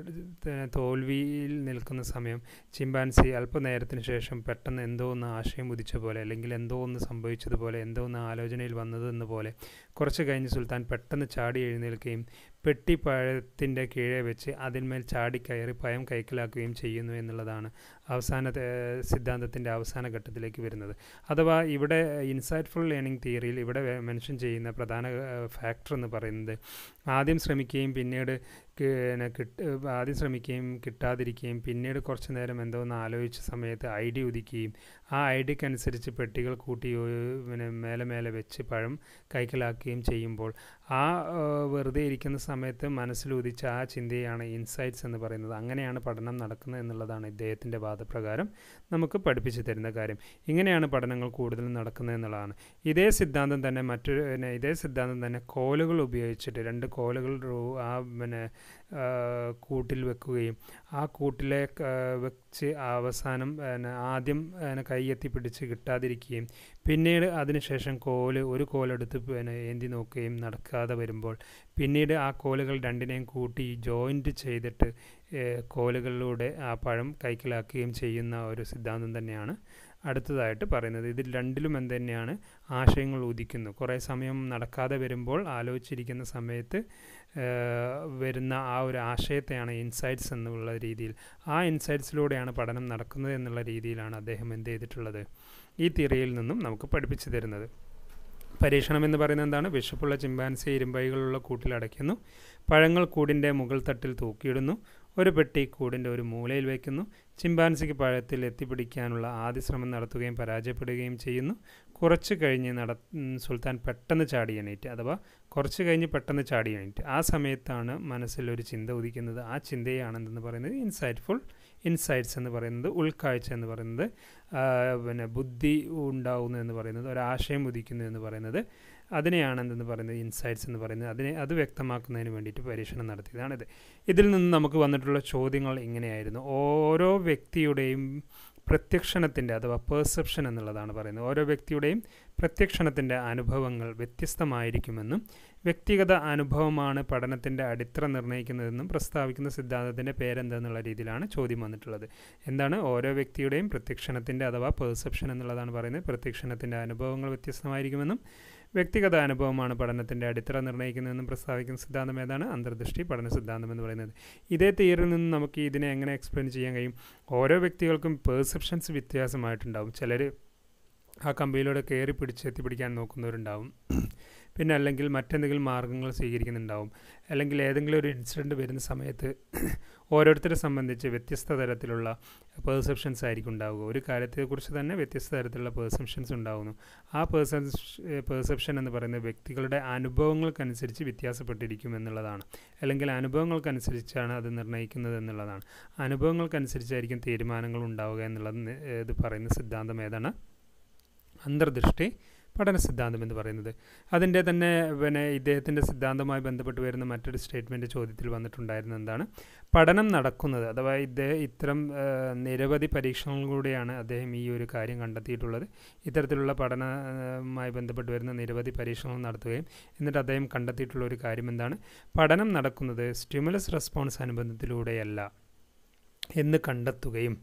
[SPEAKER 1] ത- തോൽവിയിൽ നിൽക്കുന്ന സമയം ചിമ്പാൻസി അല്പനേരത്തിന് ശേഷം പെട്ടെന്ന് എന്തോ ഒന്ന് ആശയം ഉദിച്ച പോലെ അല്ലെങ്കിൽ എന്തോ ഒന്ന് സംഭവിച്ചതുപോലെ എന്തോ ഒന്ന് ആലോചനയിൽ വന്നതെന്ന പോലെ കുറച്ച് കഴിഞ്ഞ് സുൽത്താൻ പെട്ടെന്ന് ചാടി എഴുന്നേൽക്കുകയും പെട്ടി പഴത്തിൻ്റെ കീഴെ വെച്ച് അതിന്മേൽ ചാടി കയറി പയം കൈക്കലാക്കുകയും ചെയ്യുന്നു എന്നുള്ളതാണ് അവസാന സിദ്ധാന്തത്തിൻ്റെ അവസാന ഘട്ടത്തിലേക്ക് വരുന്നത് അഥവാ ഇവിടെ ഇൻസൈറ്റ്ഫുൾ ലേണിംഗ് തിയറിയിൽ ഇവിടെ മെൻഷൻ ചെയ്യുന്ന പ്രധാന ഫാക്ടർ എന്ന് പറയുന്നത് ആദ്യം ശ്രമിക്കുകയും പിന്നീട് കി- പിന്നെ കിട്ട് ആദ്യം ശ്രമിക്കുകയും കിട്ടാതിരിക്കുകയും പിന്നീട് കുറച്ച് നേരം എന്തോ ഒന്ന് ആലോചിച്ച സമയത്ത് ഐ ഡി ഉദിക്കുകയും ആ ഐ ഡിക്കനുസരിച്ച് പെട്ടികൾ കൂട്ടി ഒ- പിന്നെ മേലെ മേലെ വെച്ച് പഴം കൈക്കലാക്കുകയും ചെയ്യുമ്പോൾ ആ ആ, വെറുതെ ഇരിക്കുന്ന സമയത്ത് മനസ്സിൽ ഉദിച്ച ആ ചിന്തയാണ് ഇൻസൈറ്റ്സ് എന്ന് പറയുന്നത് അങ്ങനെയാണ് പഠനം നടക്കുന്നത് എന്നുള്ളതാണ് ഇദ്ദേഹത്തിൻ്റെ വാദപ്രകാരം നമുക്ക് പഠിപ്പിച്ചു തരുന്ന കാര്യം ഇങ്ങനെയാണ് പഠനങ്ങൾ കൂടുതലും നടക്കുന്നത് എന്നുള്ളതാണ് ഇതേ സിദ്ധാന്തം തന്നെ മറ്റൊരു പിന്നെ ഇതേ സിദ്ധാന്തം തന്നെ കോലുകൾ ഉപയോഗിച്ചിട്ട് രണ്ട് കോലുകൾ റൂ- ആ പിന്നെ ആ, കൂട്ടിൽ വെക്കുകയും ആ കൂട്ടിലെ ആ, വെച്ച് അവസാനം പിന്നെ ആദ്യം പിന്നെ കൈയെത്തി പിടിച്ച് കിട്ടാതിരിക്കുകയും പിന്നീട് അതിനുശേഷം കോല് ഒരു കോലെടുത്ത് പിന്നെ ഏന്തി നോക്കുകയും നടക്കാതെ വരുമ്പോൾ പിന്നീട് ആ കോലുകൾ രണ്ടിനെയും കൂട്ടി ജോയിൻറ്റ് ചെയ്തിട്ട് ഏഹ്, കോലുകളിലൂടെ ആ പഴം കൈക്കലാക്കുകയും ചെയ്യുന്ന ഒരു സിദ്ധാന്തം തന്നെയാണ് അടുത്തതായിട്ട് പറയുന്നത് ഇതിൽ രണ്ടിലും എന്ത് തന്നെയാണ് ആശയങ്ങൾ ഉദിക്കുന്നു കുറേ സമയം നടക്കാതെ വരുമ്പോൾ ആലോചിച്ചിരിക്കുന്ന സമയത്ത് ഏഹ്, വരുന്ന ആ ഒരു ആശയത്തെയാണ് ഇൻസൈറ്റ്സ് എന്നുള്ള രീതിയിൽ ആ ഇൻസൈറ്റ്സിലൂടെയാണ് പഠനം നടക്കുന്നത് എന്നുള്ള രീതിയിലാണ് അദ്ദേഹം എന്ത് ചെയ്തിട്ടുള്ളത് ഈ തിയറിയിൽ നിന്നും നമുക്ക് പഠിപ്പിച്ചു തരുന്നത് പരീക്ഷണം എന്ന് പറയുന്നത് എന്താണ് വിശപ്പുള്ള ചിമ്പാൻസി ഇരുമ്പൈകളുള്ള കൂട്ടിലടയ്ക്കുന്നു പഴങ്ങൾ കൂടിൻ്റെ മുകൾ തട്ടിൽ തൂക്കിയിടുന്നു ഒരു പെട്ടി കൂടിൻ്റെ ഒരു മൂലയിൽ വയ്ക്കുന്നു ചിമ്പാൻസിക്ക് പഴത്തിൽ എത്തിപ്പിടിക്കാനുള്ള ആദ്യ ശ്രമം നടത്തുകയും പരാജയപ്പെടുകയും ചെയ്യുന്നു കുറച്ച് കഴിഞ്ഞ് നട ഉം, സുൽത്താൻ പെട്ടെന്ന് ചാടി എണീറ്റ് അഥവാ കുറച്ച് കഴിഞ്ഞ് പെട്ടെന്ന് ചാടി എണീറ്റ് ആ സമയത്താണ് മനസ്സിൽ ഒരു ചിന്ത ഉദിക്കുന്നത് ആ ചിന്തയാണ് എന്തെന്ന് പറയുന്നത് ഇൻസൈറ്റ്ഫുൾ ഇൻസൈറ്റ്സ് എന്ന് പറയുന്നത് ഉൾക്കാഴ്ച എന്ന് പറയുന്നത് ആ, പിന്നെ ബുദ്ധി ഉണ്ടാവുന്നു എന്ന് പറയുന്നത് ഒരാശയം ഉദിക്കുന്നു എന്ന് പറയുന്നത് അതിനെയാണ് എന്തെന്ന് പറയുന്നത് ഇൻസൈറ്റ്സ് എന്ന് പറയുന്നത് അതിനെ അത് വ്യക്തമാക്കുന്നതിന് വേണ്ടിയിട്ട് പരീക്ഷണം നടത്തിയതാണിത് ഇതിൽ നിന്ന് നമുക്ക് വന്നിട്ടുള്ള ചോദ്യങ്ങൾ ഇങ്ങനെയായിരുന്നു ഓരോ വ്യക്തിയുടെയും പ്രത്യക്ഷണത്തിൻ്റെ അഥവാ പെർസെപ്ഷൻ എന്നുള്ളതാണ് പറയുന്നത് ഓരോ വ്യക്തിയുടെയും പ്രത്യക്ഷണത്തിൻ്റെ അനുഭവങ്ങൾ വ്യത്യസ്തമായിരിക്കുമെന്നും വ്യക്തിഗത അനുഭവമാണ് പഠനത്തിൻ്റെ അടിത്തറ നിർണ്ണയിക്കുന്നതെന്നും പ്രസ്താവിക്കുന്ന സിദ്ധാന്തത്തിൻ്റെ പേരെന്തെന്നുള്ള രീതിയിലാണ് ചോദ്യം വന്നിട്ടുള്ളത് എന്താണ് ഓരോ വ്യക്തിയുടെയും പ്രത്യക്ഷണത്തിൻ്റെ അഥവാ പെർസെപ്ഷൻ എന്നുള്ളതാണ് പറയുന്നത് പ്രത്യക്ഷണത്തിൻ്റെ അനുഭവങ്ങൾ വ്യത്യസ്തമായിരിക്കുമെന്നും വ്യക്തിഗത അനുഭവമാണ് പഠനത്തിൻ്റെ അടിത്തറ നിർണ്ണയിക്കുന്നതെന്നും പ്രസ്താവിക്കുന്ന സിദ്ധാന്തം ഏതാണ് അന്തർദൃഷ്ടി പഠന സിദ്ധാന്തം എന്ന് പറയുന്നത് ഇതേ തിയറിയിൽ നിന്ന് നമുക്ക് ഇതിനെ എങ്ങനെ എക്സ്പ്ലെയിൻ ചെയ്യാൻ കഴിയും ഓരോ വ്യക്തികൾക്കും പെർസെപ്ഷൻസ് വ്യത്യാസമായിട്ടുണ്ടാവും ചിലർ ആ കമ്പിയിലൂടെ കയറി പിടിച്ച് എത്തിപ്പിടിക്കാൻ നോക്കുന്നവരുണ്ടാവും പിന്നെ അല്ലെങ്കിൽ മറ്റെന്തെങ്കിലും മാർഗ്ഗങ്ങൾ സ്വീകരിക്കുന്നുണ്ടാവും അല്ലെങ്കിൽ ഏതെങ്കിലും ഒരു ഇൻസിഡൻറ്റ് വരുന്ന സമയത്ത് ഓരോരുത്തരെ സംബന്ധിച്ച് വ്യത്യസ്ത തരത്തിലുള്ള പെർസെപ്ഷൻസ് ആയിരിക്കും ഉണ്ടാവുക ഒരു കാര്യത്തെക്കുറിച്ച് തന്നെ വ്യത്യസ്ത തരത്തിലുള്ള പെർസെപ്ഷൻസ് ഉണ്ടാകുന്നു ആ പേഴ്സൺ പെർസെപ്ഷൻ എന്ന് പറയുന്നത് വ്യക്തികളുടെ അനുഭവങ്ങൾക്കനുസരിച്ച് വ്യത്യാസപ്പെട്ടിരിക്കും എന്നുള്ളതാണ് അല്ലെങ്കിൽ അനുഭവങ്ങൾക്കനുസരിച്ചാണ് അത് നിർണ്ണയിക്കുന്നത് എന്നുള്ളതാണ് അനുഭവങ്ങൾക്കനുസരിച്ചായിരിക്കും തീരുമാനങ്ങൾ ഉണ്ടാവുക എന്നുള്ളത് ഇത് പറയുന്ന സിദ്ധാന്തം ഏതാണ് അന്തർദൃഷ്ടി പഠന സിദ്ധാന്തം എന്ന് പറയുന്നത് അതിൻ്റെ തന്നെ പിന്നെ ഇദ്ദേഹത്തിൻ്റെ സിദ്ധാന്തവുമായി ബന്ധപ്പെട്ട് വരുന്ന മറ്റൊരു സ്റ്റേറ്റ്മെൻറ്റ് ചോദ്യത്തിൽ വന്നിട്ടുണ്ടായിരുന്നത് എന്താണ് പഠനം നടക്കുന്നത് അഥവാ ഇദ്ദേഹം ഇത്തരം നിരവധി പരീക്ഷണങ്ങളിലൂടെയാണ് അദ്ദേഹം ഈ ഒരു കാര്യം കണ്ടെത്തിയിട്ടുള്ളത് ഇത്തരത്തിലുള്ള പഠനവുമായി ബന്ധപ്പെട്ട് വരുന്ന നിരവധി പരീക്ഷണങ്ങൾ നടത്തുകയും എന്നിട്ട് അദ്ദേഹം കണ്ടെത്തിയിട്ടുള്ള ഒരു കാര്യം എന്താണ് പഠനം നടക്കുന്നത് സ്റ്റിമുലസ് റെസ്പോൺസ് അനുബന്ധത്തിലൂടെയല്ല എന്ന് കണ്ടെത്തുകയും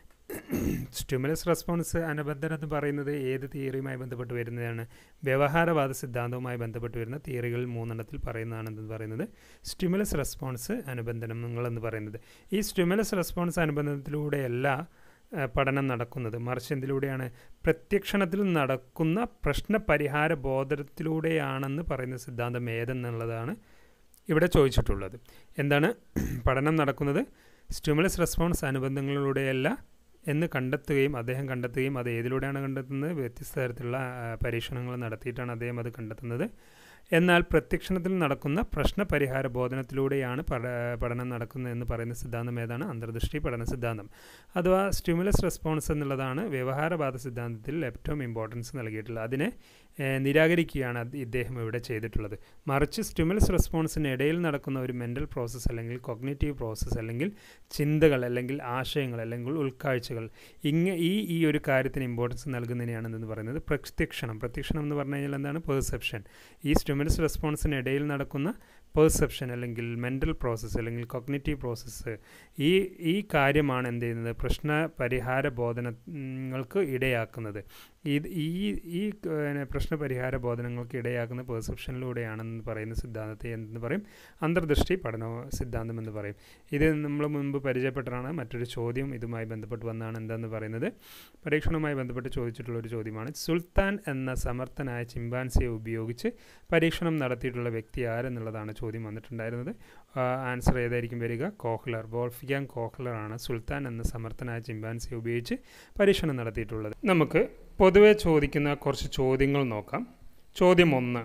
[SPEAKER 1] സ്റ്റിമുലസ് റെസ്പോൺസ് അനുബന്ധനം എന്ന് പറയുന്നത് ഏത് തിയറിയുമായി ബന്ധപ്പെട്ട് വരുന്നതാണ് വ്യവഹാരവാദ സിദ്ധാന്തവുമായി ബന്ധപ്പെട്ട് വരുന്ന തിയറികളിൽ മൂന്നെണ്ണത്തിൽ പറയുന്നതാണെന്ന് പറയുന്നത് സ്റ്റിമുലസ് റെസ്പോൺസ് അനുബന്ധനങ്ങളെന്ന് പറയുന്നത് ഈ സ്റ്റിമുലസ് റെസ്പോൺസ് അനുബന്ധത്തിലൂടെയല്ല പഠനം നടക്കുന്നത് മറിച്ച് എന്തിലൂടെയാണ് പ്രത്യക്ഷണത്തിൽ നടക്കുന്ന പ്രശ്നപരിഹാര ബോധത്തിലൂടെയാണെന്ന് പറയുന്ന സിദ്ധാന്തം ഏതെന്നുള്ളതാണ് ഇവിടെ ചോദിച്ചിട്ടുള്ളത് എന്താണ് പഠനം നടക്കുന്നത് സ്റ്റിമുലസ് റെസ്പോൺസ് അനുബന്ധങ്ങളിലൂടെയല്ല എന്ന് കണ്ടെത്തുകയും അദ്ദേഹം കണ്ടെത്തുകയും അത് ഏതിലൂടെയാണ് കണ്ടെത്തുന്നത് വ്യത്യസ്ത തരത്തിലുള്ള പരീക്ഷണങ്ങൾ നടത്തിയിട്ടാണ് അദ്ദേഹം അത് കണ്ടെത്തുന്നത് എന്നാൽ പ്രത്യക്ഷണത്തിൽ നടക്കുന്ന പ്രശ്നപരിഹാര ബോധനത്തിലൂടെയാണ് പഠനം നടക്കുന്നത് എന്ന് പറയുന്ന സിദ്ധാന്തം ഏതാണ് അന്തർദൃഷ്ടി പഠന സിദ്ധാന്തം അഥവാ സ്റ്റിമുലസ് റെസ്പോൺസ് എന്നുള്ളതാണ് വ്യവഹാരവാദ സിദ്ധാന്തത്തിൽ ഏറ്റവും ഇമ്പോർട്ടൻസ് നൽകിയിട്ടുള്ളത് അതിനെ നിരാകരിക്കുകയാണ് ഇദ്ദേഹം ഇവിടെ ചെയ്തിട്ടുള്ളത് മറിച്ച് സ്റ്റിമുലസ് റെസ്പോൺസിന് ഇടയിൽ നടക്കുന്ന ഒരു മെൻ്റൽ പ്രോസസ്സ് അല്ലെങ്കിൽ കൊഗ്നേറ്റീവ് പ്രോസസ്സ് അല്ലെങ്കിൽ ചിന്തകൾ അല്ലെങ്കിൽ ആശയങ്ങൾ അല്ലെങ്കിൽ ഉൾക്കാഴ്ചകൾ ഇങ്ങ ഈ ഈ ഒരു കാര്യത്തിന് ഇമ്പോർട്ടൻസ് നൽകുന്നതിനെയാണെന്ന് പറയുന്നത് പ്രത്യക്ഷണം പ്രത്യക്ഷണം എന്ന് പറഞ്ഞു കഴിഞ്ഞാൽ എന്താണ് പെർസെപ്ഷൻ ഈ സ്റ്റിമുലസ് റെസ്പോൺസിന് ഇടയിൽ നടക്കുന്ന പെർസെപ്ഷൻ അല്ലെങ്കിൽ മെൻ്റൽ പ്രോസസ്സ് അല്ലെങ്കിൽ കൊഗ്നേറ്റീവ് പ്രോസസ്സ് ഈ ഈ കാര്യമാണ് എന്ത് ചെയ്യുന്നത് പ്രശ്ന പരിഹാര ബോധനങ്ങൾക്ക് ഇടയാക്കുന്നത് ഇത് ഈ ഈ പ്രശ്ന പരിഹാര ബോധനങ്ങൾക്ക് ഇടയാക്കുന്ന പെർസെപ്ഷനിലൂടെയാണെന്ന് പറയുന്ന സിദ്ധാന്തത്തെ എന്തെന്ന് പറയും അന്തർദൃഷ്ടി പഠന സിദ്ധാന്തം എന്ന് പറയും ഇത് നമ്മൾ മുമ്പ് പരിചയപ്പെട്ടതാണ് മറ്റൊരു ചോദ്യം ഇതുമായി ബന്ധപ്പെട്ട് വന്നാണ് എന്താന്ന് പറയുന്നത് പരീക്ഷണവുമായി ബന്ധപ്പെട്ട് ചോദിച്ചിട്ടുള്ള ഒരു ചോദ്യമാണ് സുൽത്താൻ എന്ന സമർത്ഥനായ ചിമ്പാൻസിയെ ഉപയോഗിച്ച് പരീക്ഷണം നടത്തിയിട്ടുള്ള വ്യക്തി ആരെന്നുള്ളതാണ് ചോദ്യം വന്നിട്ടുണ്ടായിരുന്നത് ആൻസർ ഏതായിരിക്കും വരിക കോഹ്ലർ വോൾഫിയാങ് കോഹ്ലർ ആണ് സുൽത്താൻ എന്ന സമർത്ഥനായ ചിമ്പാൻസിയെ ഉപയോഗിച്ച് പരീക്ഷണം നടത്തിയിട്ടുള്ളത് നമുക്ക് പൊതുവെ ചോദിക്കുന്ന കുറച്ച് ചോദ്യങ്ങൾ നോക്കാം ചോദ്യം ഒന്ന്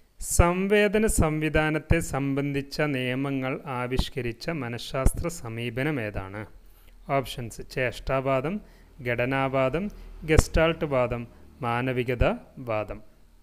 [SPEAKER 1] സംവേദന സംവിധാനത്തെ സംബന്ധിച്ച നിയമങ്ങൾ ആവിഷ്കരിച്ച മനഃശാസ്ത്ര സമീപനം ഏതാണ് ഓപ്ഷൻസ് ചേഷ്ടാവാദം ഘടനാവാദം ഗസ്റ്റാൾട്ട് വാദം മാനവികത വാദം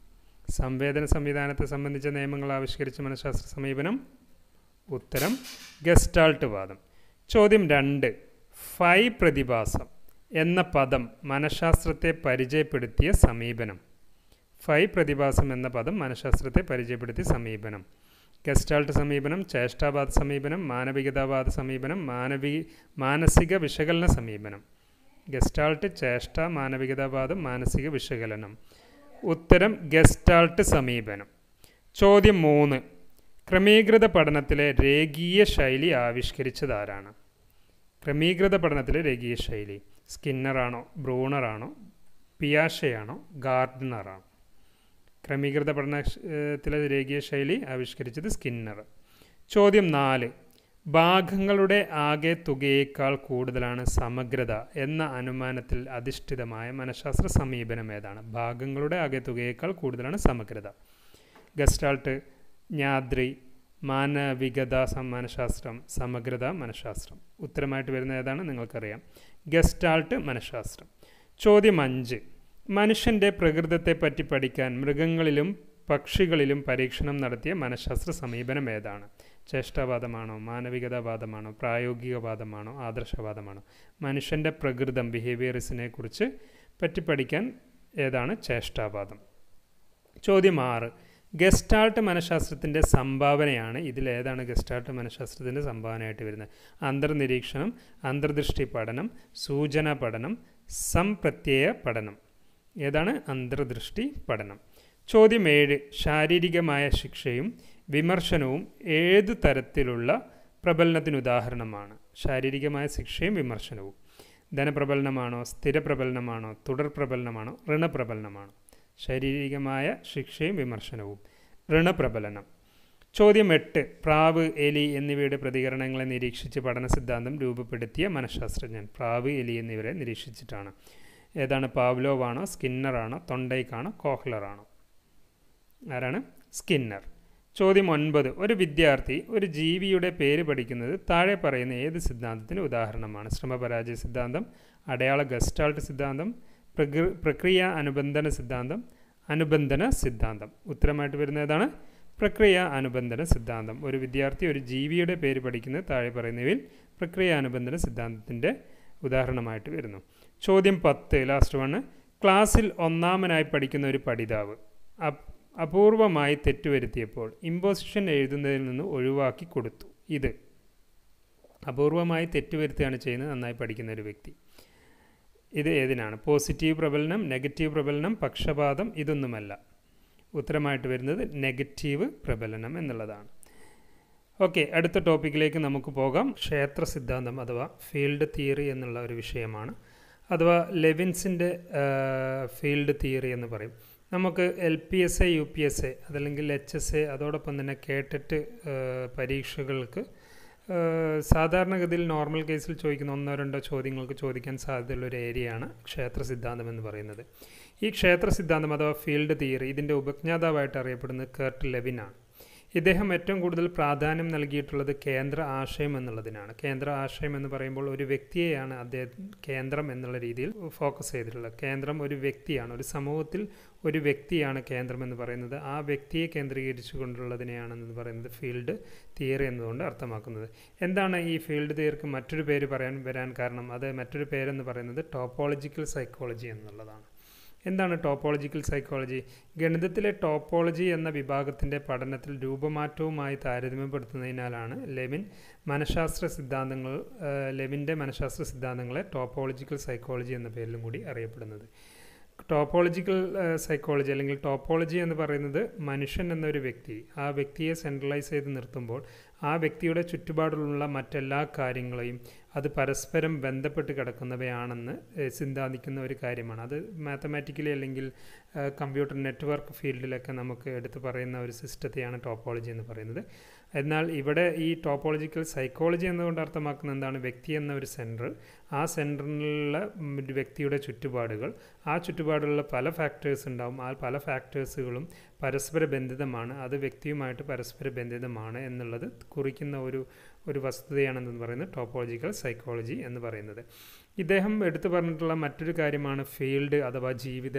[SPEAKER 1] സംവേദന സംവിധാനത്തെ സംബന്ധിച്ച നിയമങ്ങൾ ആവിഷ്കരിച്ച മനഃശാസ്ത്ര സമീപനം ഉത്തരം ഗസ്റ്റാൾട്ട് വാദം ചോദ്യം രണ്ട് ഫൈ പ്രതിഭാസം എന്ന പദം മനഃശാസ്ത്രത്തെ പരിചയപ്പെടുത്തിയ സമീപനം ഫൈ പ്രതിഭാസം എന്ന പദം മനഃശാസ്ത്രത്തെ പരിചയപ്പെടുത്തിയ സമീപനം ഗസ്റ്റാൾട്ട് സമീപനം ചേഷ്ടാവാദ സമീപനം മാനവികതാവാദ സമീപനം മാനവി മാനസിക വിശകലന സമീപനം ഗസ്റ്റാൾട്ട് ചേഷ്ട മാനവികതാവാദം മാനസിക വിശകലനം ഉത്തരം ഗസ്റ്റാൾട്ട് സമീപനം ചോദ്യം മൂന്ന് ക്രമീകൃത പഠനത്തിലെ രേഖീയ ശൈലി ആവിഷ്കരിച്ചതാരാണ് ക്രമീകൃത പഠനത്തിലെ രേഖീയ ശൈലി സ്കിന്നറാണോ ബ്രൂണറാണോ പിയാഷയാണോ ഗാർഡനറാണോ ക്രമീകൃത പഠനത്തിലെ രേഖീയ ശൈലി ആവിഷ്കരിച്ചത് സ്കിന്നർ ചോദ്യം നാല് ഭാഗങ്ങളുടെ ആകെ തുകയേക്കാൾ കൂടുതലാണ് സമഗ്രത എന്ന അനുമാനത്തിൽ അധിഷ്ഠിതമായ മനഃശാസ്ത്ര സമീപനം ഏതാണ് ഭാഗങ്ങളുടെ ആകെ തുകയേക്കാൾ കൂടുതലാണ് സമഗ്രത ഗസ്റ്റാൾട്ട് ജ്ഞാദ്രി മാനവികത മനഃശാസ്ത്രം സമഗ്രത മനഃശാസ്ത്രം ഉത്തരമായിട്ട് വരുന്ന ഏതാണ് നിങ്ങൾക്കറിയാം ഗസ്റ്റാൾട്ട് മനഃശാസ്ത്രം ചോദ്യം അഞ്ച് മനുഷ്യൻ്റെ പ്രകൃതത്തെ പറ്റി പഠിക്കാൻ മൃഗങ്ങളിലും പക്ഷികളിലും പരീക്ഷണം നടത്തിയ മനഃശാസ്ത്ര സമീപനം ഏതാണ് ചേഷ്ടാവാദമാണോ മാനവികതാവാദമാണോ പ്രായോഗികവാദമാണോ ആദർശവാദമാണോ മനുഷ്യൻ്റെ പ്രകൃതം ബിഹേവിയറിസിനെ കുറിച്ച് പറ്റി പഠിക്കാൻ ഏതാണ് ചേഷ്ടാവാദം ചോദ്യം ആറ് ഗസ്റ്റാൾട്ട് മനഃശാസ്ത്രത്തിൻ്റെ സംഭാവനയാണ് ഇതിലേതാണ് ഗസ്റ്റാൾട്ട് മനഃശാസ്ത്രത്തിൻ്റെ സംഭാവനയായിട്ട് വരുന്നത് അന്തർനിരീക്ഷണം അന്തർദൃഷ്ടി പഠനം സൂചന പഠനം സംപ്രത്യയ പഠനം ഏതാണ് അന്തർദൃഷ്ടി പഠനം ചോദ്യം ഏഴ് ശാരീരികമായ ശിക്ഷയും വിമർശനവും ഏതു തരത്തിലുള്ള പ്രബലനത്തിന് ഉദാഹരണമാണ് ശാരീരികമായ ശിക്ഷയും വിമർശനവും ധനപ്രബലനമാണോ സ്ഥിരപ്രബലനമാണോ തുടർ പ്രബലനമാണോ ഋണപ്രബലനമാണോ ശാരീരികമായ ശിക്ഷയും വിമർശനവും ഋണപ്രബലനം ചോദ്യം എട്ട് പ്രാവ് എലി എന്നിവയുടെ പ്രതികരണങ്ങളെ നിരീക്ഷിച്ച് പഠന സിദ്ധാന്തം രൂപപ്പെടുത്തിയ മനഃശാസ്ത്രജ്ഞൻ പ്രാവ് എലി എന്നിവരെ നിരീക്ഷിച്ചിട്ടാണ് ഏതാണ് പാവ്ലോവാണോ സ്കിന്നറാണോ തൊണ്ടൈക്കാണോ കോഹ്ലറാണോ ആരാണ് സ്കിന്നർ ചോദ്യം ഒൻപത് ഒരു വിദ്യാർത്ഥി ഒരു ജീവിയുടെ പേര് പഠിക്കുന്നത് താഴെ പറയുന്ന ഏത് സിദ്ധാന്തത്തിന് ഉദാഹരണമാണ് ശ്രമപരാജയ സിദ്ധാന്തം അടയാള ഗസ്റ്റാൾട്ട് സിദ്ധാന്തം പ്രകൃ പ്രക്രിയ അനുബന്ധന സിദ്ധാന്തം അനുബന്ധന സിദ്ധാന്തം ഉത്തരമായിട്ട് വരുന്ന ഏതാണ് പ്രക്രിയ അനുബന്ധന സിദ്ധാന്തം ഒരു വിദ്യാർത്ഥി ഒരു ജീവിയുടെ പേര് പഠിക്കുന്നത് താഴെ പറയുന്നവയിൽ പ്രക്രിയ അനുബന്ധന സിദ്ധാന്തത്തിൻ്റെ ഉദാഹരണമായിട്ട് വരുന്നു ചോദ്യം പത്ത് ലാസ്റ്റ് വണ് ക്ലാസ്സിൽ ഒന്നാമനായി പഠിക്കുന്ന ഒരു പഠിതാവ് അപൂർവമായി തെറ്റുവരുത്തിയപ്പോൾ ഇമ്പോസിഷൻ എഴുതുന്നതിൽ നിന്ന് ഒഴിവാക്കി കൊടുത്തു ഇത് അപൂർവമായി തെറ്റുവരുത്തുകയാണ് ചെയ്യുന്നത് നന്നായി പഠിക്കുന്ന ഒരു വ്യക്തി ഇത് ഏതിനാണ് പോസിറ്റീവ് പ്രബലനം നെഗറ്റീവ് പ്രബലനം പക്ഷപാതം ഇതൊന്നുമല്ല ഉത്തരമായിട്ട് വരുന്നത് നെഗറ്റീവ് പ്രബലനം എന്നുള്ളതാണ് ഓക്കെ അടുത്ത ടോപ്പിക്കിലേക്ക് നമുക്ക് പോകാം ക്ഷേത്ര സിദ്ധാന്തം അഥവാ ഫീൽഡ് തിയറി എന്നുള്ള ഒരു വിഷയമാണ് അഥവാ ലെവിൻസിൻ്റെ ഫീൽഡ് തിയറി എന്ന് പറയും നമുക്ക് L P S A U P S A അതല്ലെങ്കിൽ എച്ച് എസ് എ അതോടൊപ്പം തന്നെ കേട്ടിട്ട് പരീക്ഷകൾക്ക് സാധാരണഗതിയിൽ നോർമൽ കേസിൽ ചോദിക്കുന്ന ഒന്നോ രണ്ടോ ചോദ്യങ്ങൾക്ക് ചോദിക്കാൻ സാധ്യതയുള്ള ഒരു ഏരിയയാണ് ക്ഷേത്ര സിദ്ധാന്തം എന്ന് പറയുന്നത് ഈ ക്ഷേത്ര സിദ്ധാന്തം അഥവാ ഫീൽഡ് തിയറി ഇതിൻ്റെ ഉപജ്ഞാതാവായിട്ട് അറിയപ്പെടുന്നത് കെർട്ട് ലെവിനാണ് ഇദ്ദേഹം ഏറ്റവും കൂടുതൽ പ്രാധാന്യം നൽകിയിട്ടുള്ളത് കേന്ദ്ര ആശയം എന്നുള്ളതിനാണ് കേന്ദ്ര ആശയം എന്ന് പറയുമ്പോൾ ഒരു വ്യക്തിയെയാണ് അദ്ദേഹം കേന്ദ്രം എന്നുള്ള രീതിയിൽ ഫോക്കസ് ചെയ്തിട്ടുള്ളത് കേന്ദ്രം ഒരു വ്യക്തിയാണ് ഒരു സമൂഹത്തിൽ ഒരു വ്യക്തിയാണ് കേന്ദ്രം എന്ന് പറയുന്നത് ആ വ്യക്തിയെ കേന്ദ്രീകരിച്ചു കൊണ്ടുള്ളതിനെയാണെന്ന് പറയുന്നത് ഫീൽഡ് തിയറി എന്നതുകൊണ്ട് അർത്ഥമാക്കുന്നത് എന്താണ് ഈ ഫീൽഡ് തിയറിക്ക് മറ്റൊരു പേര് പറയാൻ വരാൻ കാരണം അത് മറ്റൊരു പേരെന്ന് പറയുന്നത് ടോപ്പോളജിക്കൽ സൈക്കോളജി എന്നുള്ളതാണ് എന്താണ് ടോപ്പോളജിക്കൽ സൈക്കോളജി ഗണിതത്തിലെ ടോപ്പോളജി എന്ന വിഭാഗത്തിൻ്റെ പഠനത്തിൽ രൂപമാറ്റവുമായി താരതമ്യപ്പെടുത്തുന്നതിനാലാണ് ലെവിൻ മനഃശാസ്ത്ര സിദ്ധാന്തങ്ങൾ ലെവിൻ്റെ മനഃശാസ്ത്ര സിദ്ധാന്തങ്ങളെ ടോപ്പോളജിക്കൽ സൈക്കോളജി എന്ന പേരിലും കൂടി അറിയപ്പെടുന്നത് ടോപ്പോളജിക്കൽ സൈക്കോളജി അല്ലെങ്കിൽ ടോപ്പോളജി എന്ന് പറയുന്നത് മനുഷ്യൻ എന്നൊരു വ്യക്തി ആ വ്യക്തിയെ സെൻട്രലൈസ് ചെയ്ത് നിർത്തുമ്പോൾ ആ വ്യക്തിയുടെ ചുറ്റുപാടിലുള്ള മറ്റെല്ലാ കാര്യങ്ങളെയും അത് പരസ്പരം ബന്ധപ്പെട്ട് കിടക്കുന്നവയാണെന്ന് സിദ്ധാന്തിക്കുന്ന ഒരു കാര്യമാണ് അത് മാത്തമാറ്റിക്കലി അല്ലെങ്കിൽ കമ്പ്യൂട്ടർ നെറ്റ്വർക്ക് ഫീൽഡിലൊക്കെ നമുക്ക് എടുത്തു പറയുന്ന ഒരു സിസ്റ്റത്തെയാണ് ടോപ്പോളജി എന്ന് പറയുന്നത് എന്നാൽ ഇവിടെ ഈ ടോപ്പോളജിക്കൽ സൈക്കോളജി എന്നുകൊണ്ട് അർത്ഥമാക്കുന്നത് എന്താണ് വ്യക്തി എന്ന ഒരു സെൻറ്റർ ആ സെൻറ്ററിലുള്ള വ്യക്തിയുടെ ചുറ്റുപാടുകൾ ആ ചുറ്റുപാടുള്ള പല ഫാക്ടേഴ്സ് ഉണ്ടാവും ആ പല ഫാക്ടേഴ്സുകളും പരസ്പര ബന്ധിതമാണ് അത് വ്യക്തിയുമായിട്ട് പരസ്പര ബന്ധിതമാണ് എന്നുള്ളത് കുറിക്കുന്ന ഒരു ഒരു വസ്തുതയാണെന്ന് പറയുന്നത് ടോപ്പോളജിക്കൽ സൈക്കോളജി എന്ന് പറയുന്നത് ഇദ്ദേഹം എടുത്തു പറഞ്ഞിട്ടുള്ള മറ്റൊരു കാര്യമാണ് ഫീൽഡ് അഥവാ ജീവിത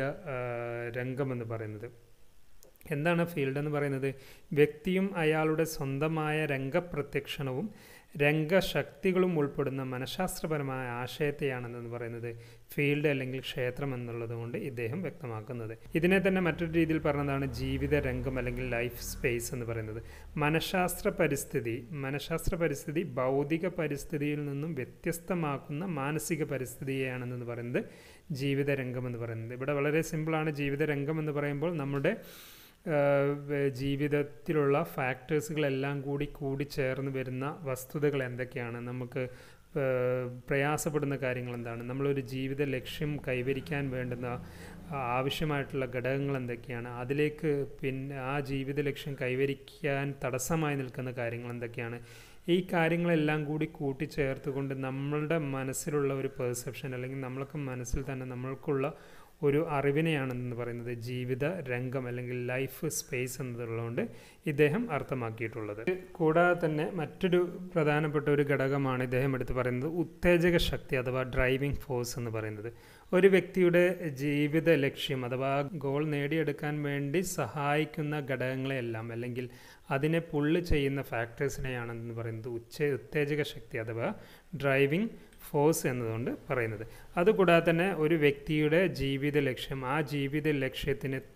[SPEAKER 1] രംഗം എന്ന് പറയുന്നത് എന്താണ് ഫീൽഡ് എന്ന് പറയുന്നത് വ്യക്തിയും അയാളുടെ സ്വന്തമായ രംഗപ്രത്യക്ഷണവും രംഗശക്തികളും ഉൾപ്പെടുന്ന മനഃശാസ്ത്രപരമായ ആശയത്തെയാണെന്ന് പറയുന്നത് ഫീൽഡ് അല്ലെങ്കിൽ ക്ഷേത്രം എന്നുള്ളത് കൊണ്ട് ഇദ്ദേഹം വ്യക്തമാക്കുന്നത് ഇതിനെ തന്നെ മറ്റൊരു രീതിയിൽ പറഞ്ഞതാണ് ജീവിത രംഗം അല്ലെങ്കിൽ ലൈഫ് സ്പേസ് എന്ന് പറയുന്നത് മനഃശാസ്ത്ര പരിസ്ഥിതി മനഃശാസ്ത്ര പരിസ്ഥിതി ഭൗതിക പരിസ്ഥിതിയിൽ നിന്നും വ്യത്യസ്തമാക്കുന്ന മാനസിക പരിസ്ഥിതിയെയാണെന്ന് പറയുന്നത് ജീവിത രംഗം എന്ന് പറയുന്നത് ഇവിടെ വളരെ സിമ്പിളാണ് ജീവിത രംഗം എന്ന് പറയുമ്പോൾ നമ്മുടെ ജീവിതത്തിലുള്ള ഫാക്ടേഴ്സുകളെല്ലാം കൂടി കൂടിച്ചേർന്ന് വരുന്ന വസ്തുതകൾ എന്തൊക്കെയാണ് നമുക്ക് പ്രയാസപ്പെടുന്ന കാര്യങ്ങൾ എന്താണ് നമ്മളൊരു ജീവിത ലക്ഷ്യം കൈവരിക്കാൻ വേണ്ടുന്ന ആവശ്യമായിട്ടുള്ള ഘടകങ്ങൾ എന്തൊക്കെയാണ് അതിലേക്ക് പിന്നെ ആ ജീവിത ലക്ഷ്യം കൈവരിക്കാൻ തടസ്സമായി നിൽക്കുന്ന കാര്യങ്ങൾ എന്തൊക്കെയാണ് ഈ കാര്യങ്ങളെല്ലാം കൂടി കൂട്ടിച്ചേർത്തുകൊണ്ട് നമ്മളുടെ മനസ്സിലുള്ള ഒരു പെർസെപ്ഷൻ അല്ലെങ്കിൽ നമ്മൾക്ക് മനസ്സിൽ തന്നെ നമ്മൾക്കുള്ള ഒരു അറിവിനെയാണെന്ന് പറയുന്നത് ജീവിത രംഗം അല്ലെങ്കിൽ ലൈഫ് സ്പേസ് എന്നതുള്ളതുകൊണ്ട് ഇദ്ദേഹം അർത്ഥമാക്കിയിട്ടുള്ളത് കൂടാതെ തന്നെ മറ്റൊരു പ്രധാനപ്പെട്ട ഒരു ഘടകമാണ് ഇദ്ദേഹം എടുത്ത് പറയുന്നത് ഉത്തേജക ശക്തി അഥവാ ഡ്രൈവിംഗ് ഫോഴ്സ് എന്ന് പറയുന്നത് ഒരു വ്യക്തിയുടെ ജീവിത ലക്ഷ്യം അഥവാ ഗോൾ നേടിയെടുക്കാൻ വേണ്ടി സഹായിക്കുന്ന ഘടകങ്ങളെയെല്ലാം അല്ലെങ്കിൽ അതിനെ പുള്ള് ചെയ്യുന്ന ഫാക്ടേഴ്സിനെയാണെന്ന് പറയുന്നത് ഉച്ച ഉത്തേജക ശക്തി അഥവാ ഡ്രൈവിംഗ് ഫോഴ്സ് എന്നതുകൊണ്ട് പറയുന്നത് അതുകൂടാതെ തന്നെ ഒരു വ്യക്തിയുടെ ജീവിത ലക്ഷ്യം ആ ജീവിത ലക്ഷ്യത്തിന്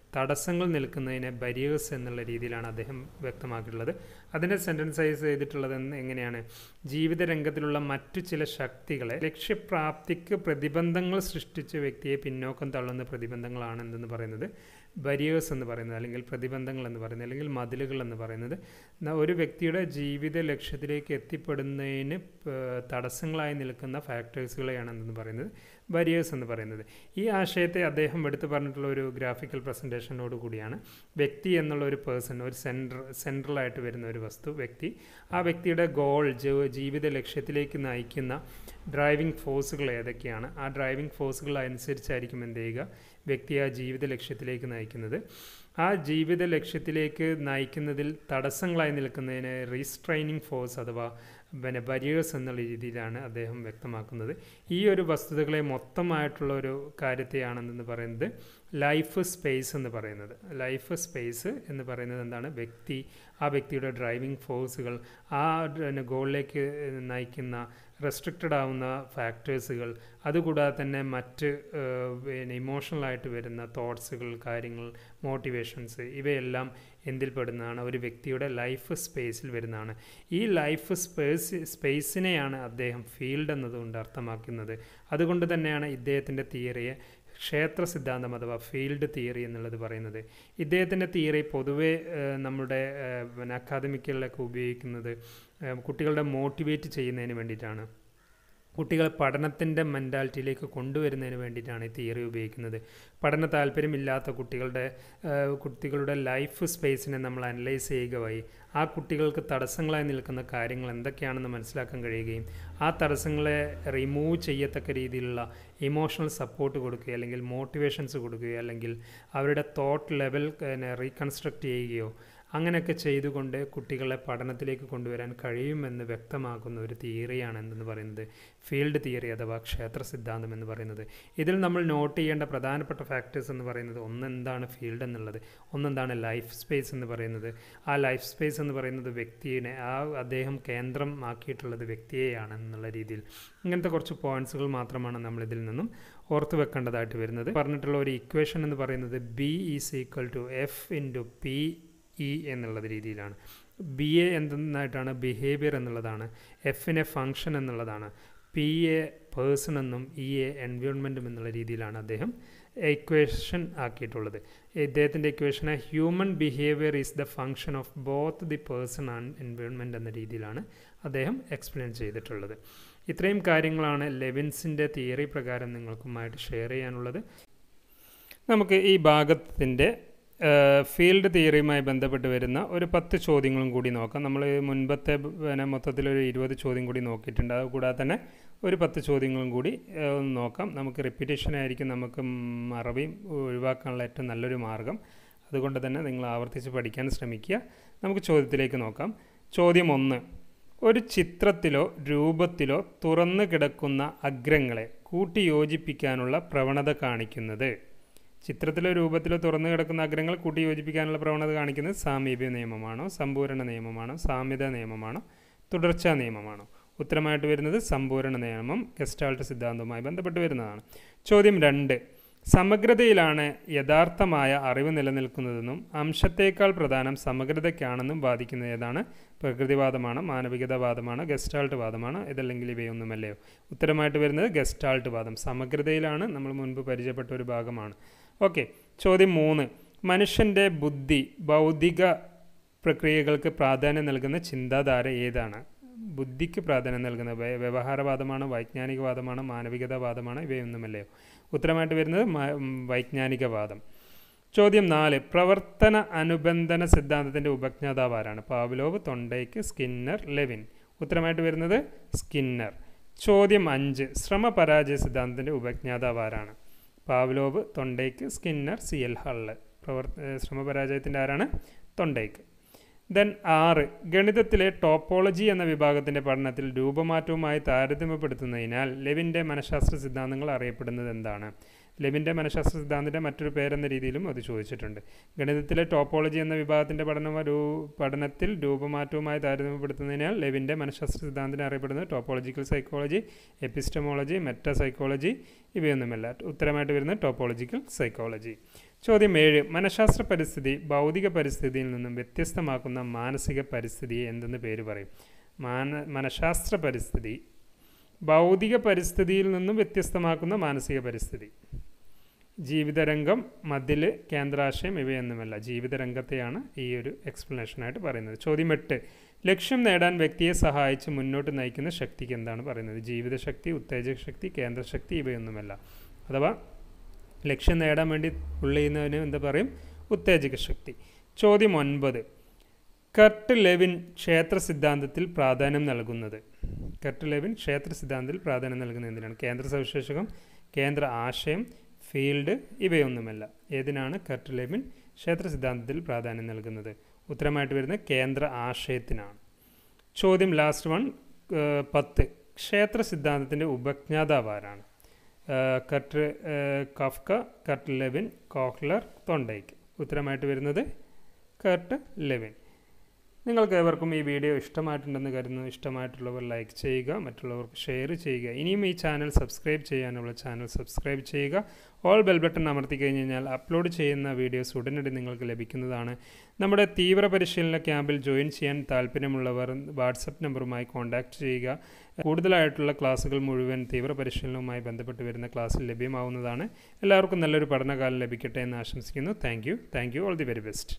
[SPEAKER 1] തടസ്സങ്ങൾ നിൽക്കുന്നതിനെ ബരിയേഴ്സ് എന്നുള്ള രീതിയിലാണ് അദ്ദേഹം വ്യക്തമാക്കിയിട്ടുള്ളത് അതിൻ്റെ സെൻറ്റൻസൈസ് ചെയ്തിട്ടുള്ളത് എന്ന് എങ്ങനെയാണ് ജീവിത രംഗത്തിലുള്ള മറ്റു ചില ശക്തികളെ ലക്ഷ്യപ്രാപ്തിക്ക് പ്രതിബന്ധങ്ങൾ സൃഷ്ടിച്ച വ്യക്തിയെ പിന്നോക്കം തള്ളുന്ന പ്രതിബന്ധങ്ങളാണ് എന്തെന്ന് പറയുന്നത് ബരിയേഴ്സ് എന്ന് പറയുന്നത് അല്ലെങ്കിൽ പ്രതിബന്ധങ്ങൾ എന്ന് പറയുന്നത് അല്ലെങ്കിൽ മതിലുകൾ എന്ന് പറയുന്നത് ന- ഒരു വ്യക്തിയുടെ ജീവിത ലക്ഷ്യത്തിലേക്ക് എത്തിപ്പെടുന്നതിന് പ- തടസ്സങ്ങളായി നിൽക്കുന്ന ഫാക്ടേഴ്സുകളെയാണ് എന്തെന്ന് പറയുന്നത് ബരിയേഴ്സ് എന്ന് പറയുന്നത് ഈ ആശയത്തെ അദ്ദേഹം എടുത്തു പറഞ്ഞിട്ടുള്ള ഒരു ഗ്രാഫിക്കൽ പ്രസൻറ്റേഷനോട് കൂടിയാണ് വ്യക്തി എന്നുള്ള ഒരു പേഴ്സൺ ഒരു സെൻട്ര സെൻട്രലായിട്ട് വരുന്ന ഒരു വസ്തു വ്യക്തി ആ വ്യക്തിയുടെ ഗോൾ ജീവിത ലക്ഷ്യത്തിലേക്ക് നയിക്കുന്ന ഡ്രൈവിംഗ് ഫോഴ്സുകൾ ഏതൊക്കെയാണ് ആ ഡ്രൈവിംഗ് ഫോഴ്സുകൾ അനുസരിച്ചായിരിക്കും എന്ത് ചെയ്യുക വ്യക്തി ആ ജീവിത ലക്ഷ്യത്തിലേക്ക് നയിക്കുന്നത് ആ ജീവിത ലക്ഷ്യത്തിലേക്ക് നയിക്കുന്നതിൽ തടസ്സങ്ങളായി നിൽക്കുന്നതിന് റീസ്ട്രൈനിങ് ഫോഴ്സ് അഥവാ പിന്നെ ബരിയേഴ്സ് എന്നുള്ള രീതിയിലാണ് അദ്ദേഹം വ്യക്തമാക്കുന്നത് ഈ ഒരു വസ്തുതകളെ മൊത്തമായിട്ടുള്ള ഒരു കാര്യത്തെയാണെന്ന് പറയുന്നത് ലൈഫ് സ്പേസ് എന്ന് പറയുന്നത് ലൈഫ് സ്പേസ് എന്ന് പറയുന്നത് എന്താണ് വ്യക്തി ആ വ്യക്തിയുടെ ഡ്രൈവിംഗ് ഫോഴ്സുകൾ ആ പിന്നെ ഗോളിലേക്ക് നയിക്കുന്ന റെസ്ട്രിക്റ്റഡ് ആവുന്ന ഫാക്ടേഴ്സുകൾ അതുകൂടാതെ തന്നെ മറ്റ് ഏഹ്, പിന്നെ ഇമോഷണലായിട്ട് വരുന്ന തോട്ട്സുകൾ കാര്യങ്ങൾ മോട്ടിവേഷൻസ് ഇവയെല്ലാം എന്തിൽ പെടുന്നതാണ് ഒരു വ്യക്തിയുടെ ലൈഫ് സ്പേസിൽ വരുന്നതാണ് ഈ ലൈഫ് സ്പേസ് സ്പേസിനെയാണ് അദ്ദേഹം ഫീൽഡ് എന്നതുകൊണ്ട് അർത്ഥമാക്കുന്നത് അതുകൊണ്ട് തന്നെയാണ് ഇദ്ദേഹത്തിൻ്റെ തിയറിയെ ക്ഷേത്ര സിദ്ധാന്തം അഥവാ ഫീൽഡ് തിയറി എന്നുള്ളത് പറയുന്നത് ഇദ്ദേഹത്തിൻ്റെ തിയറി പൊതുവേ ഏഹ്, നമ്മുടെ ഏഹ്, പിന്നെ അക്കാദമിക്കുകളിലൊക്കെ ഉപയോഗിക്കുന്നത് ഏഹ്, കുട്ടികളുടെ മോട്ടിവേറ്റ് ചെയ്യുന്നതിന് വേണ്ടിയിട്ടാണ് കുട്ടികളെ പഠനത്തിൻ്റെ മെൻറ്റാലിറ്റിയിലേക്ക് കൊണ്ടുവരുന്നതിന് വേണ്ടിയിട്ടാണ് ഈ തിയറി ഉപയോഗിക്കുന്നത് പഠന താല്പര്യമില്ലാത്ത കുട്ടികളുടെ ഏഹ്, കുട്ടികളുടെ ലൈഫ് സ്പേസിനെ നമ്മൾ അനലൈസ് ചെയ്യുക വഴി ആ കുട്ടികൾക്ക് തടസ്സങ്ങളായി നിൽക്കുന്ന കാര്യങ്ങൾ എന്തൊക്കെയാണെന്ന് മനസ്സിലാക്കാൻ കഴിയുകയും ആ തടസ്സങ്ങളെ റിമൂവ് ചെയ്യത്തക്ക രീതിയിലുള്ള ഇമോഷണൽ സപ്പോർട്ട് കൊടുക്കുകയോ അല്ലെങ്കിൽ മോട്ടിവേഷൻസ് കൊടുക്കുകയോ അല്ലെങ്കിൽ അവരുടെ തോട്ട് ലെവൽ റീകൺസ്ട്രക്റ്റ് ചെയ്യുകയോ അങ്ങനെയൊക്കെ ചെയ്തുകൊണ്ട് കുട്ടികളെ പഠനത്തിലേക്ക് കൊണ്ടുവരാൻ കഴിയുമെന്ന് വ്യക്തമാക്കുന്ന ഒരു തിയറിയാണ് എന്തെന്ന് പറയുന്നത് ഫീൽഡ് തിയറി അഥവാ ക്ഷേത്ര സിദ്ധാന്തം എന്ന് പറയുന്നത് ഇതിൽ നമ്മൾ നോട്ട് ചെയ്യേണ്ട പ്രധാനപ്പെട്ട ഫാക്ടേഴ്സ് എന്ന് പറയുന്നത് ഒന്ന് എന്താണ് ഫീൽഡ് എന്നുള്ളത് ഒന്നെന്താണ് ലൈഫ് സ്പേസ് എന്ന് പറയുന്നത് ആ ലൈഫ് സ്പേസ് എന്ന് പറയുന്നത് വ്യക്തിയെ ആ അദ്ദേഹം കേന്ദ്രം ആക്കിയിട്ടുള്ളത് വ്യക്തിയെയാണ് എന്നുള്ള രീതിയിൽ ഇങ്ങനത്തെ കുറച്ച് പോയിന്റ്സുകൾ മാത്രമാണ് നമ്മൾ ഇതിൽ നിന്നും ഓർത്ത് വെക്കേണ്ടതായിട്ട് വരുന്നത് പറഞ്ഞിട്ടുള്ള ഒരു ഇക്വേഷൻ എന്ന് പറയുന്നത് B is equal to F into P E എന്നുള്ളത് രീതിയിലാണ് ബി എ എന്തെന്നായിട്ടാണ് ബിഹേവിയർ എന്നുള്ളതാണ് എഫിനെ ഫങ്ഷൻ എന്നുള്ളതാണ് പി എ പേഴ്സൺ എന്നും ഇ എ എൻവയോൺമെൻറ്റും എന്നുള്ള രീതിയിലാണ് അദ്ദേഹം ഇക്വേഷൻ ആക്കിയിട്ടുള്ളത് ഇദ്ദേഹത്തിൻ്റെ ഇക്വേഷനെ human behaviour is the function of both the person and environment എന്ന രീതിയിലാണ് അദ്ദേഹം എക്സ്പ്ലെയിൻ ചെയ്തിട്ടുള്ളത് ഇത്രയും കാര്യങ്ങളാണ് ലെവിൻസിൻ്റെ തിയറി പ്രകാരം നിങ്ങൾക്കുമായിട്ട് ഷെയർ ചെയ്യാനുള്ളത് നമുക്ക് ഈ ഭാഗത്തിൻ്റെ ഫീൽഡ് തിയറിയുമായി ബന്ധപ്പെട്ട് വരുന്ന ഒരു പത്ത് ചോദ്യങ്ങളും കൂടി നോക്കാം നമ്മൾ മുൻപത്തെ പിന്നെ മൊത്തത്തിലൊരു ഇരുപത് ചോദ്യം കൂടി നോക്കിയിട്ടുണ്ട് അതുകൂടാതെ തന്നെ ഒരു പത്ത് ചോദ്യങ്ങളും കൂടി ഏഹ്, ഒന്ന് നോക്കാം നമുക്ക് റിപ്പീറ്റേഷൻ ആയിരിക്കും നമുക്ക് മറവിയും ഒഴിവാക്കാനുള്ള ഏറ്റവും നല്ലൊരു മാർഗം അതുകൊണ്ട് തന്നെ നിങ്ങൾ ആവർത്തിച്ച് പഠിക്കാൻ ശ്രമിക്കുക നമുക്ക് ചോദ്യത്തിലേക്ക് നോക്കാം ചോദ്യം ഒന്ന് ഒരു ചിത്രത്തിലോ രൂപത്തിലോ തുറന്നു കിടക്കുന്ന അഗ്രങ്ങളെ കൂട്ടിയോജിപ്പിക്കാനുള്ള പ്രവണത കാണിക്കുന്നത് ചിത്രത്തിലോ രൂപത്തിലോ തുറന്നു കിടക്കുന്ന അഗ്രങ്ങൾ കൂട്ടി യോജിപ്പിക്കാനുള്ള പ്രവണത കാണിക്കുന്നത് സാമീപ്യ നിയമമാണോ സമ്പൂരണ നിയമമാണോ സാമ്യത നിയമമാണോ തുടർച്ചാ നിയമമാണോ ഉത്തരമായിട്ട് വരുന്നത് സമ്പൂരണ നിയമം ഗസ്റ്റാൾട്ട് സിദ്ധാന്തവുമായി ബന്ധപ്പെട്ട് വരുന്നതാണ് ചോദ്യം രണ്ട് സമഗ്രതയിലാണ് യഥാർത്ഥമായ അറിവ് നിലനിൽക്കുന്നതെന്നും അംശത്തേക്കാൾ പ്രധാനം സമഗ്രതയ്ക്കാണെന്നും വാദിക്കുന്നത് ഏതാണ് പ്രകൃതിവാദമാണ് മാനവികതാവാദമാണ് ഗസ്റ്റാൾട്ട് വാദമാണ് ഇതല്ലെങ്കിൽ ഇവയൊന്നുമല്ലയോ ഉത്തരമായിട്ട് വരുന്നത് ഗസ്റ്റാൾട്ട് വാദം സമഗ്രതയിലാണ് നമ്മൾ മുൻപ് പരിചയപ്പെട്ട ഒരു ഭാഗമാണ് ഓക്കെ ചോദ്യം മൂന്ന് മനുഷ്യൻ്റെ ബുദ്ധി ഭൗതിക പ്രക്രിയകൾക്ക് പ്രാധാന്യം നൽകുന്ന ചിന്താധാര ഏതാണ് ബുദ്ധിക്ക് പ്രാധാന്യം നൽകുന്ന വ്യ- വ്യവഹാരവാദമാണ് വൈജ്ഞാനികവാദമാണ് മാനവികതാവാദമാണ് ഇവയൊന്നുമല്ലയോ ഉത്തരമായിട്ട് വരുന്നത് മ- ഉം, വൈജ്ഞാനികവാദം ചോദ്യം നാല് പ്രവർത്തന അനുബന്ധന സിദ്ധാന്തത്തിൻ്റെ ഉപജ്ഞാതാവ് ആരാണ് പാവ്ലോവ് തൊണ്ടയ്ക്ക് സ്കിന്നർ ലെവിൻ ഉത്തരമായിട്ട് വരുന്നത് സ്കിന്നർ ചോദ്യം അഞ്ച് ശ്രമപരാജയ സിദ്ധാന്തത്തിൻ്റെ ഉപജ്ഞാതാവ് ആരാണ് പാവ്ലോവ് തൊണ്ടയ്ക്ക് സ്കിന്നർ സി എൽ ഹള്ള് പ്രവർത്ത ഏഹ് ശ്രമപരാജയത്തിൻ്റെ ആരാണ് തൊണ്ടയ്ക്ക് ദെൻ ആറ് ഗണിതത്തിലെ ടോപ്പോളജി എന്ന വിഭാഗത്തിൻ്റെ പഠനത്തിൽ രൂപമാറ്റവുമായി താരതമ്യപ്പെടുത്തുന്നതിനാൽ ലെവിൻ്റെ മനഃശാസ്ത്ര സിദ്ധാന്തങ്ങൾ അറിയപ്പെടുന്നത് എന്താണ് ലെവിൻ്റെ മനഃശാസ്ത്ര സിദ്ധാന്തത്തിൻ്റെ മറ്റൊരു പേരെന്ന രീതിയിലും അത് ചോദിച്ചിട്ടുണ്ട് ഗണിതത്തിലെ ടോപ്പോളജി എന്ന വിഭാഗത്തിൻ്റെ പഠന രൂ പഠനത്തിൽ രൂപമാറ്റവുമായി താരതമ്യപ്പെടുത്തുന്നതിനാൽ ലെവിൻ്റെ മനഃശാസ്ത്ര സിദ്ധാന്തത്തിന് അറിയപ്പെടുന്നത് topological psychology epistemology meta psychology ഇവയൊന്നുമല്ല ഉത്തരമായിട്ട് വരുന്നത് ടോപ്പോളജിക്കൽ സൈക്കോളജി ചോദ്യം ഏഴ് മനഃശാസ്ത്ര പരിസ്ഥിതി ഭൗതിക പരിസ്ഥിതിയിൽ നിന്നും വ്യത്യസ്തമാക്കുന്ന മാനസിക പരിസ്ഥിതിയെ എന്തെന്ന് പേര് പറയും മാന മനഃശാസ്ത്ര പരിസ്ഥിതി ഭൗതിക പരിസ്ഥിതിയിൽ നിന്നും വ്യത്യസ്തമാക്കുന്ന മാനസിക പരിസ്ഥിതി ജീവിതരംഗം മതിൽ കേന്ദ്രാശയം ഇവയൊന്നുമല്ല ജീവിതരംഗത്തെയാണ് ഈ ഒരു എക്സ്പ്ലനേഷനായിട്ട് പറയുന്നത് ചോദ്യം എട്ട് ലക്ഷ്യം നേടാൻ വ്യക്തിയെ സഹായിച്ച് മുന്നോട്ട് നയിക്കുന്ന ശക്തിക്ക് എന്താണ് പറയുന്നത് ജീവിതശക്തി ഉത്തേജക ശക്തി കേന്ദ്രശക്തി ഇവയൊന്നുമല്ല അഥവാ ലക്ഷ്യം നേടാൻ വേണ്ടി ഉള്ളിയുന്നതിന് എന്താ പറയും ഉത്തേജക ശക്തി ചോദ്യം ഒൻപത് കർട്ട് ലെവിൻ ക്ഷേത്ര സിദ്ധാന്തത്തിൽ പ്രാധാന്യം നൽകുന്നത് കർട്ട് ലെവിൻ ക്ഷേത്ര സിദ്ധാന്തത്തിൽ പ്രാധാന്യം നൽകുന്നത് എന്തിനാണ് കേന്ദ്ര സവിശേഷകം കേന്ദ്ര ആശയം ഫീൽഡ് ഇവയൊന്നുമല്ല ഏതിനാണ് കർട്ട് ലെവിൻ ക്ഷേത്ര സിദ്ധാന്തത്തിൽ പ്രാധാന്യം നൽകുന്നത് ഉത്തരമായിട്ട് വരുന്ന കേന്ദ്ര ആശയത്തിനാണ് ചോദ്യം ലാസ്റ്റ് വൺ പത്ത് ക്ഷേത്ര സിദ്ധാന്തത്തിൻ്റെ ഉപജ്ഞാതാവ് ആരാണ് Kurt Koffka Kurt Lewin Kohler Thorndike ഉത്തരമായിട്ട് വരുന്നത് കർട്ട് ലെവിൻ നിങ്ങൾക്ക് ഏവർക്കും ഈ വീഡിയോ ഇഷ്ടമായിട്ടുണ്ടെന്ന് കരുതുന്നു ഇഷ്ടമായിട്ടുള്ളവർ ലൈക്ക് ചെയ്യുക മറ്റുള്ളവർക്ക് ഷെയർ ചെയ്യുക ഇനിയും ഈ ചാനൽ സബ്സ്ക്രൈബ് ചെയ്യാനുള്ള ചാനൽ സബ്സ്ക്രൈബ് ചെയ്യുക ഓൾ ബെൽ ബട്ടൺ അമർത്തി കഴിഞ്ഞ് കഴിഞ്ഞാൽ അപ്ലോഡ് ചെയ്യുന്ന വീഡിയോസ് ഉടനടി നിങ്ങൾക്ക് ലഭിക്കുന്നതാണ് നമ്മുടെ തീവ്ര പരിശീലന ക്യാമ്പിൽ ജോയിൻ ചെയ്യാൻ താല്പര്യമുള്ളവർ വാട്സപ്പ് നമ്പറുമായി കോൺടാക്റ്റ് ചെയ്യുക കൂടുതലായിട്ടുള്ള ക്ലാസ്സുകൾ മുഴുവൻ തീവ്ര പരിശീലനവുമായി ബന്ധപ്പെട്ട് വരുന്ന ക്ലാസ്സിൽ ലഭ്യമാവുന്നതാണ് എല്ലാവർക്കും നല്ലൊരു പഠനകാലം ലഭിക്കട്ടെ എന്ന് ആശംസിക്കുന്നു thank you thank you all the very best